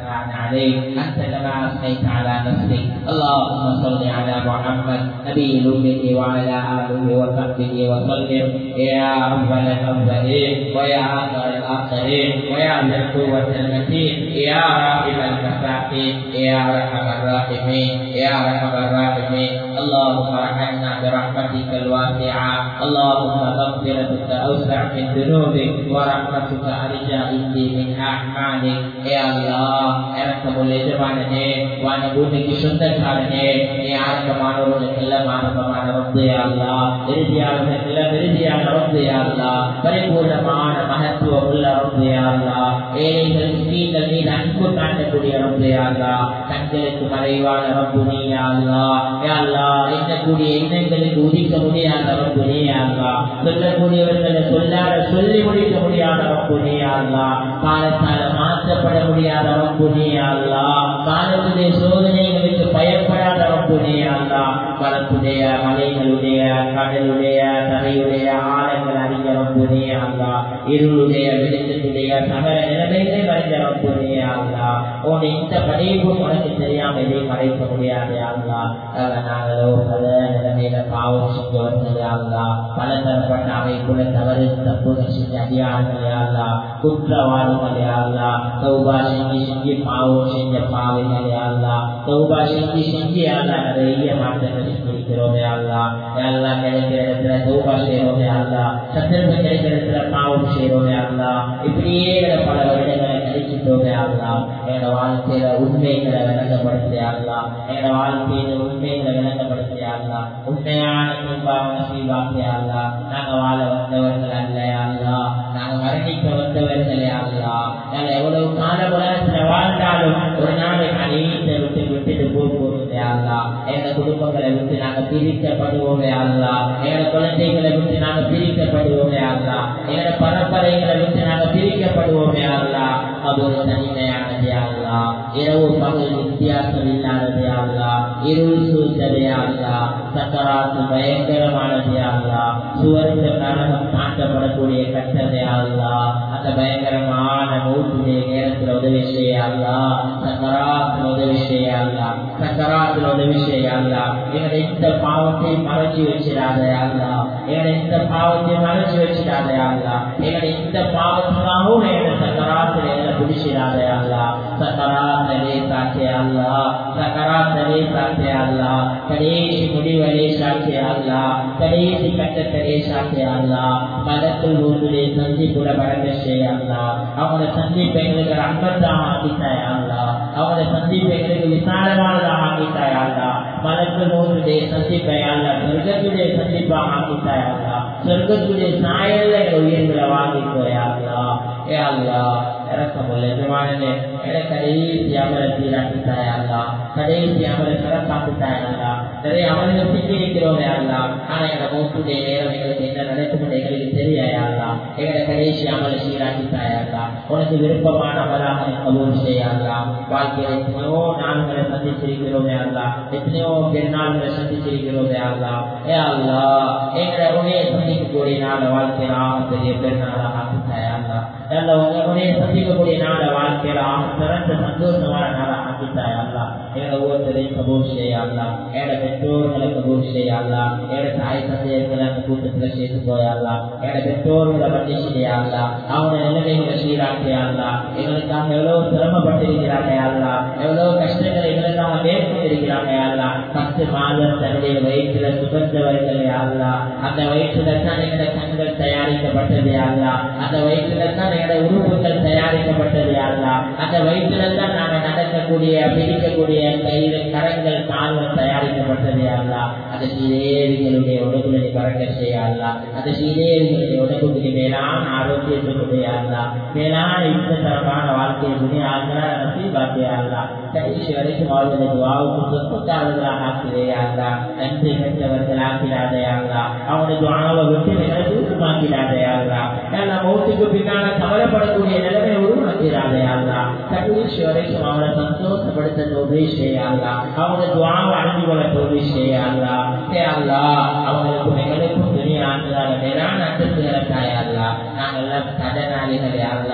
عليك أنت كما أثنيت على نفسك اللهم صل على محمد نبي الأمة وعلى آله وصحبه وسلم يا أول الأولين ويا آخر الآخرين ويا ذا القوة المتين يا راحم المساكين يا أرحم الراحمين يا أرحم الراحمين اللهم ارحمنا برحمتك الواسعة اللهم مغفرتك أوسع من ذنوبك ورحمتك أرجى عندي من أعمالك يا الله இறக்கமுள்ள எஜமானனே வான பூமிக்கு சொந்தக்காரனே நீ ஆரம்பமானவர்களுக்கெல்லாம் ஆரம்பமான ரப்பையா அல்லா இறுதியாளர்களுக்கெல்லாம் இறுதியான ரப்பையா அல்லா பரிபூர்ணமான மகத்துவம் உள்ள ரப்பையா அல்லா ஏழைகள் நீங்கள் மீது அன்பு காட்டக்கூடிய ரப்பையா அல்லா கண்களுக்கு மறைவான ரப்பு நீயா அல்லா யா அல்லா எண்ணக்கூடிய எண்ணங்களுக்கு உதிக்க முடியாத ரப்பு நீயா அல்லா சொல்லக்கூடியவர்களை சொல்லாத சொல்லி முடிக்க முடியாத ரப்பு நீயா அல்லா காலத்தால மாற்றப்பட முடியாத ரப்பு நீயா அல்லா காலத்துடைய சோதனைகளுக்கு பயப்படாத ரப்பு நீயா அல்லா களத்துடைய மலைகளுடைய கடலுடைய தரையுடைய ஆழங்கள் அறிஞ்ச ரப்பு நீயா அல்லா இருளுடைய வெளிச்சத்துடைய சகல நிலைமைகளை அறிஞ்ச ரப்பு நீயா அல்லா உன் இந்த படைப்பும் உனக்கு தெரியாம எதையும் மறைக்க முடியாது அல்லா நாங்களோ பல நிலைமையில பாவம் செஞ்சு வந்தது அல்லா பல தரப்பட்ட அமைப்புல தவறு தப்புகள் செஞ்ச அதிகாரங்களே அல்லா குற்றவாளிகளே அல்லா தௌபா செஞ்சு செஞ்சு பாவம் செஞ்ச பாவிகளே அல்லா தௌபா செஞ்சு செஞ்சு அல்லா நிறைய மாற்றங்கள் செஞ்சிருக்கிறோமே அல்லா எல்லாம் கிடைக்கிற இடத்துல தௌபா செய்யறோமே அல்லா சத்திரத்தை கிடைக்கிற இடத்துல பாவம் செய்யறோமே அல்லா இப்படியே பல வருடங்களை கழிச்சிட்டோமே அல்லா என்னோட வாழ்க்கையில உண்மைகளை விளங்கப்படுத்தியா அல்லா என்னோட வாழ்க்கையில உண்மைகளை விளங்கப்படுத்தியா அல்லா உண்மையான துன்பாவன செய்வாக்கியா அல்லா நாங்க வாழ வந்தவர்கள் அல்லையா அல்லா நாங்க மரணிக்க வந்தவர்களே அல்லா நாங்க எவ்வளவு கால உலகத்துல வாழ்ந்தாலும் ஒரு நாளைக்கு அனைத்தை விட்டு விட்டுட்டு போகும்போது அல்லா எங்க குடும்பங்களை விட்டு நாங்க பிரிக்கப்படுவோமே அல்லா எங்க குழந்தைகளை விட்டு நாங்க பிரிக்கப்படுவோமே அல்லா எங்க பரம்பரைகளை விட்டு நாங்க பிரிக்கப்படுவோமே அல்லா அது ஒரு தனிமையானது அல்லா இரவு பகல் வித்தியாசம் இல்லாதது அல்லா இருள் சூழ்ந்தது அல்லா சக்கராத்து பயங்கரமானது அல்லா சுவர்ந்த நரகம் தாண்டப்படக்கூடிய கட்டதை அல்லா அந்த பயங்கரமான மூட்டுடைய நேரத்தில் உதவி செய்ய அல்லா சக்கராத்தில் உதவி செய்ய அல்லா சக்கராத்தில் உதவி செய்ய அல்லா எங்களை இந்த பாவத்தை மறைச்சு வச்சிடாத அல்லா எங்களை இந்த பாவத்தை மறைச்சு வச்சிடாத அல்லா எங்களை இந்த பாவத்துக்காகவும் எங்களை சக்கராத்தில் எங்களை பிடிச்சிடாத அல்லா சக்கராத்தலே சாட்சிய அல்லா சக்கராத்தலே சாட்சிய அல்லா கடைசி முடிவலே சாட்சிய அல்லா கடைசி கட்டத்திலே சாட்சிய அல்லா மதத்தில் ஒன்றுடைய சந்திப்புல வழங்க செய்ய அல்லா அவங்களோட சந்திப்பு எங்களுக்கு அன்பத்தாக ஆக்கித்தாய் அல்லா அவங்களோட சந்திப்பு எங்களுக்கு விசாலமானதாக ஆக்கித்தாய் அல்லா மதத்தில் ஒன்றுடைய சந்திப்பை அல்ல சொர்க்கத்துடைய சந்திப்பாக ஆக்கித்தாய் அல்லா சொர்க்கத்துடைய சாயல்ல எங்க உயிர்களை வாங்கிக்கோயா அல்லா ஏ அல்லா இறக்கமுள்ள எஜமானனே என கடைசி அமலை சீராக்கித்தாய் அல்லா கடைசி அமலை சிறப்பாக்கித்தாய் அல்லா நிறைய அமல்கள் செஞ்சிருக்கிறோமே அல்லா ஆனா எங்க மூத்துடைய நேரம் எங்களுக்கு என்ன நடக்கும் எங்களுக்கு தெரியாயா அல்லா எங்களை கடைசி அமலை சீராக்கித்தாய் அல்லா உனக்கு விருப்பமான அமலாக கபூல் செய்யல்லா வாழ்க்கையில் எத்தனையோ நாள்களை சந்திச்சிருக்கிறோமே அல்லா எத்தனையோ பெருநாள்களை சந்திச்சிருக்கிறோமே அல்லா ஏ அல்லா எங்களை உடனே சந்திக்கக்கூடிய நாள் வாழ்க்கையில் ஆக பெரிய பெருநாளாக ஆக்கித்தாய் அல்லா நல்ல உங்களுடைய சந்திக்கக்கூடிய நாள வாழ்க்கையில சிறந்த சந்தோஷமான நாளா ஆக்கித்தாய் அல்லா எங்களை ஒவ்வொருத்தரையும் கபூர் செய்யலாம் எங்களோட பெற்றோர்களை கபூர் செய்யலாம் எங்களோட தாய் தந்தையர்களை அந்த கூட்டத்துல சேர்த்து போயலாம் எங்களோட பெற்றோர்களை பண்ணி செய்யலாம் அவங்க நிலைமைகளை சீராக்கியல்லா எங்களுக்காக எவ்வளவு சிரமப்பட்டிருக்கிறாங்க அல்லா எவ்வளவு கஷ்டங்களை எங்களுக்காக மேற்கொண்டிருக்கிறாங்க அல்லா பத்து மாதம் தன்னுடைய வயிற்றுல சுகந்தவர்களே அல்லா அந்த வயிற்றுல தான் எங்களோட கண்கள் தயாரிக்கப்பட்டது அல்லா அந்த வயிற்றுல தான் எங்களோட உறுப்புகள் தயாரிக்கப்பட்டது அல்லா அந்த வயிற்றுல தான் நாங்க நடக்கக்கூடிய பிடிக்கக்கூடிய கையில கரங்கள் கால்கள் தயாரிக்கப்பட்டது அல்லா அந்த சீதேவிகளுடைய உடம்புகளை பறக்க செய்ய அல்லா அந்த சீதேவிகளுடைய உடம்புக்கு மேலான ஆரோக்கியத்துடைய அல்லா மேலான இன்பத்தரமான வாழ்க்கையை துணி ஆகிறா நசீபாக்கிய அல்லா கடைசி வரைக்கும் வாழ்வதை துவாவுக்கு சொத்துக்காரர்களாக ஆக்கிறே அல்லா நன்றி பெற்றவர்கள் ஆக்கிறாதே அல்லா அவனுடைய துவாவை விட்டு எங்களை தூக்கமாக்கிறாதே அல்லா ஏன்னா மௌத்துக்கு பின்னால கவலைப்படக்கூடிய நிலைமை உருவாக்கிறாதே அல்லா கடைசி வரைக்கும் அவனை சந்தோஷப்படுத்த தோல்வி செய்யலா அவங்க துவாவை அடைஞ்சு கொள்ள தோல்வி செய்யலா ஏ அல்லா அவங்களுக்கும் எங்களுக்கும் துணி ஆண்டுதால மேலான அந்தஸ்துகளை தாயல்லா நாங்கள் எல்லாம் கடனாளிகளே அல்லா நாங்கள்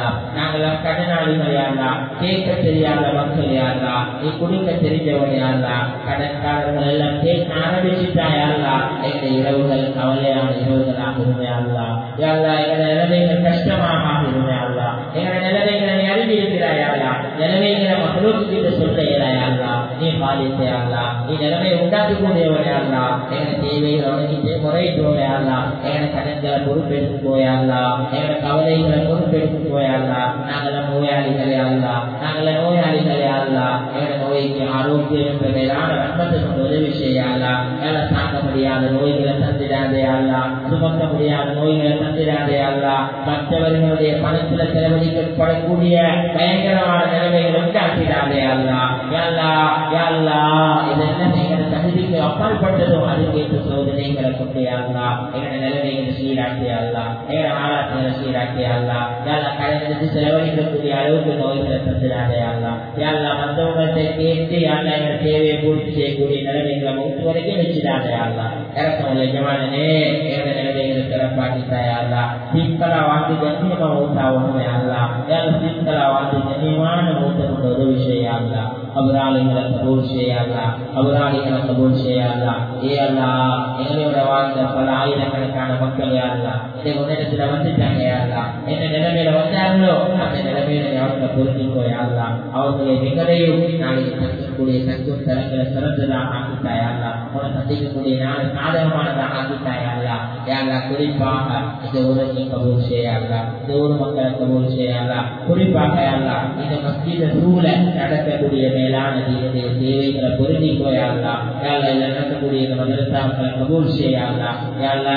நாங்கள் கடனாளிகள் யாரா கேட்க தெரியாத மக்கள் யாரா நீ குடிக்க தெரிஞ்சவன் யாரா கடன்காரர்கள் எல்லாம் கேட்க ஆரம்பிச்சுட்டா யாரா எங்க இரவுகள் கவலையான இரவுகளாக இருமையாளா யாரா எங்க நிலைமைகள் கஷ்டமாக இருமையாளா எங்க நிலைமைகளை நீ அறிவி இருக்கிறாயாளா நிலைமைகளை மக்களுக்கு கிட்ட சொல்ல இயலாயாளா நீ பாதித்தையாளா நீ நிலைமையை உண்டாக்கி கூடியவனையாளா எங்க தேவைகளை உனக்கிட்டு முறையிட்டுவையாளா எங்க கடன்களை பொறுப்பெடுத்து போயாளா எங்க கவலைகளை பொறுப்பெடுத்து போயாளா நாங்கள நோயாளிகளே அல்லா நாங்கள நோயாளிகளே அல்லா எங்க நோய்க்கு ஆரோக்கியம் என்ற மேலான ரத்தத்தை கொண்டு உதவி செய்யாளா எங்களை தாங்க முடியாத நோய்களை தந்திடாதே அல்லா சுமக்க முடியாத நோய்களை தந்திடாதே அல்லா மற்றவர்களுடைய பணத்துல செலவழிக்கப்படக்கூடிய பயங்கரமான நிலைமைகளை உண்டாக்கிடாதே அல்லா யாழ்லா யாழ்லா இதெல்லாம் எங்களை தகுதிக்கு அப்பாற்பட்டதும் அதுக்கேற்ற சோதனைகளை கொண்டு யாழ்லா எங்களை நிலைமைகளை சீராக்கி அல்லா எங்களை ஆராய்ச்சிகளை சீராக்கி அல்லா யாழ்லா கலைஞருக்கு செலவழிக்கக்கூடிய அளவுக்கு நோய்களை தந்துடாதே அல்லா யாழ்லா மற்றவங்கள்ட்ட கேட்டு யாழ்லா எங்கள் தேவையை பூர்த்தி செய்யக்கூடிய நிலைமைகளை மூத்து வரைக்கும் வச்சுடாதே அல்லா இறக்கம் எஜமானனே எங்கள் நிலைமைகளை சிறப்பாக்கி தாயாளா சிக்கலா வாழ்ந்து கண்ணியமா மூத்தாகணுமே அல்லா யாரும் சிக்கலா வாழ்ந்து கண்ணியமான மூத்த கொண்டு உதவி செய்யாங்களா அபராளிகளை கபூல் செய்யாங்களா அபராளிகளை கபூல் செய்யாங்களா ஏ அல்லா எங்களோட வாழ்ந்த பல ஆயிரக்கணக்கான மக்கள் யாருலா இந்த உன்னிடத்துல வந்துட்டாங்க யாருலா என்ன நிலைமையில வந்தாங்களோ அந்த நிலைமையில அவர்களை பொருந்திக்கோ யாருலா அவர்களை எங்களையும் நாளைக்கு சந்திக்கக்கூடிய சங்கும் தலங்களை சிறந்ததாக ஆக்கிட்டாயாங்களா உன சந்திக்கக்கூடிய நாள் சாதகமானதாக ஆக்கிட்டாயாங்களா யாரா குறிப்பாக இந்த ஊரை கபூல் செய்யாங்களா இந்த ஊர் மக்களை கபூல் செய்யாங்களா குறிப்பாக யாரா இந்த மஸ்ஜித சூழ நடக்கக்கூடிய மேலான தீனுடைய தேவைகளை பொருந்தி போயாங்களா யாரா இதுல நடக்கக்கூடிய இந்த மதரசாக்களை கபூல் செய்யாங்களா யாரா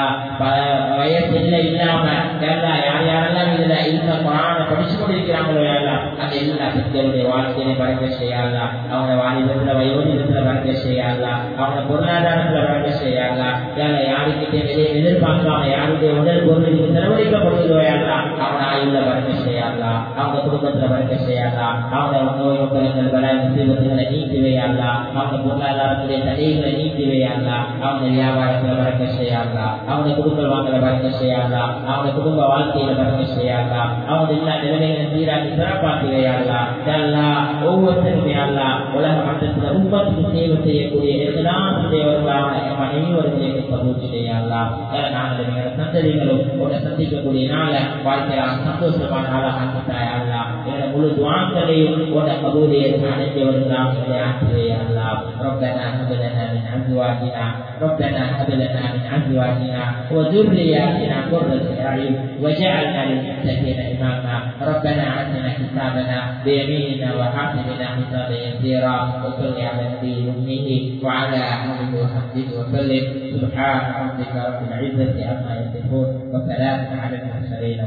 வயசு இல்லை இல்லாம யாரா யார் யாரெல்லாம் இதுல இந்த குரான படிச்சு கொண்டிருக்கிறாங்களோ யாரா அந்த எல்லா பெண்களுடைய வாழ்க்கையில பறக்க செய்யாங்களா அவங்க வாலிபத்துல வயோதிகத்துல பறக்க செய்யாங்களா அவங்க பொருளாதாரத்துல பறக்க செய்யாங்களா யாரா யாருக்கிட்டே வெளியே எதிர்பார்க்காம யாருடைய உடல் பொருளுக்கு செலவழிக்கப்படுகிறோ யாரா அவங்க ஆயுள்ல பறக்க செய்யாங்களா அவங்க குடும்பத்துல பறக்க செய்யாங்களா அவங்க நோய் மக்களுங்கள் பல முசீபத்துகளை நீக்கி வையாங்களா அவங்க பொருளாதாரத்துடைய தடைகளை நீக்கி வையாங்களா அவங்க வியாபாரத்துல பறக்க செய்யாங்களா அவங்க குடும்ப வாங்கல பறக்க செய்யாங்களா அவங்க குடும்ப வாழ்க்கையில பறக்க செய்யாங்களா அவங்க எல்லா நிலைமைகளை சீராக்கி சிறப்பாக்கி வையாங்களா இதெல்லாம் ஒவ்வொருத்தருமே அல்லா உலக மட்டத்துல உற்பத்திக்கு சேவை செய்யக்கூடிய எல்லாருடையவர்களான என் மனைவியவர்களை கபூல் செய்யலாம் நாங்கள் எங்களை சந்ததிகளும் உன்னை சந்திக்கக்கூடிய நாள வாழ்க்கையில சந்தோஷமான நாளாக ஆக்கிட்டாயா எங்களை முழு துவாக்களையும் உன்னை கபூலியை அடைஞ்சவர்களாக எங்களை ஆக்கிவையா ربنا هب لنا من ازواجنا ربنا هب لنا من ازواجنا وذرياتنا قرة اعين وجعلنا للمتقين اماما ربنا اتنا كتابنا بيميننا وحاسبنا حسابا يسيرا وصل على النبي امه وعلى اله وصحبه وسلم سبحان ربك رب العزه عما يصفون وسلام على المرسلين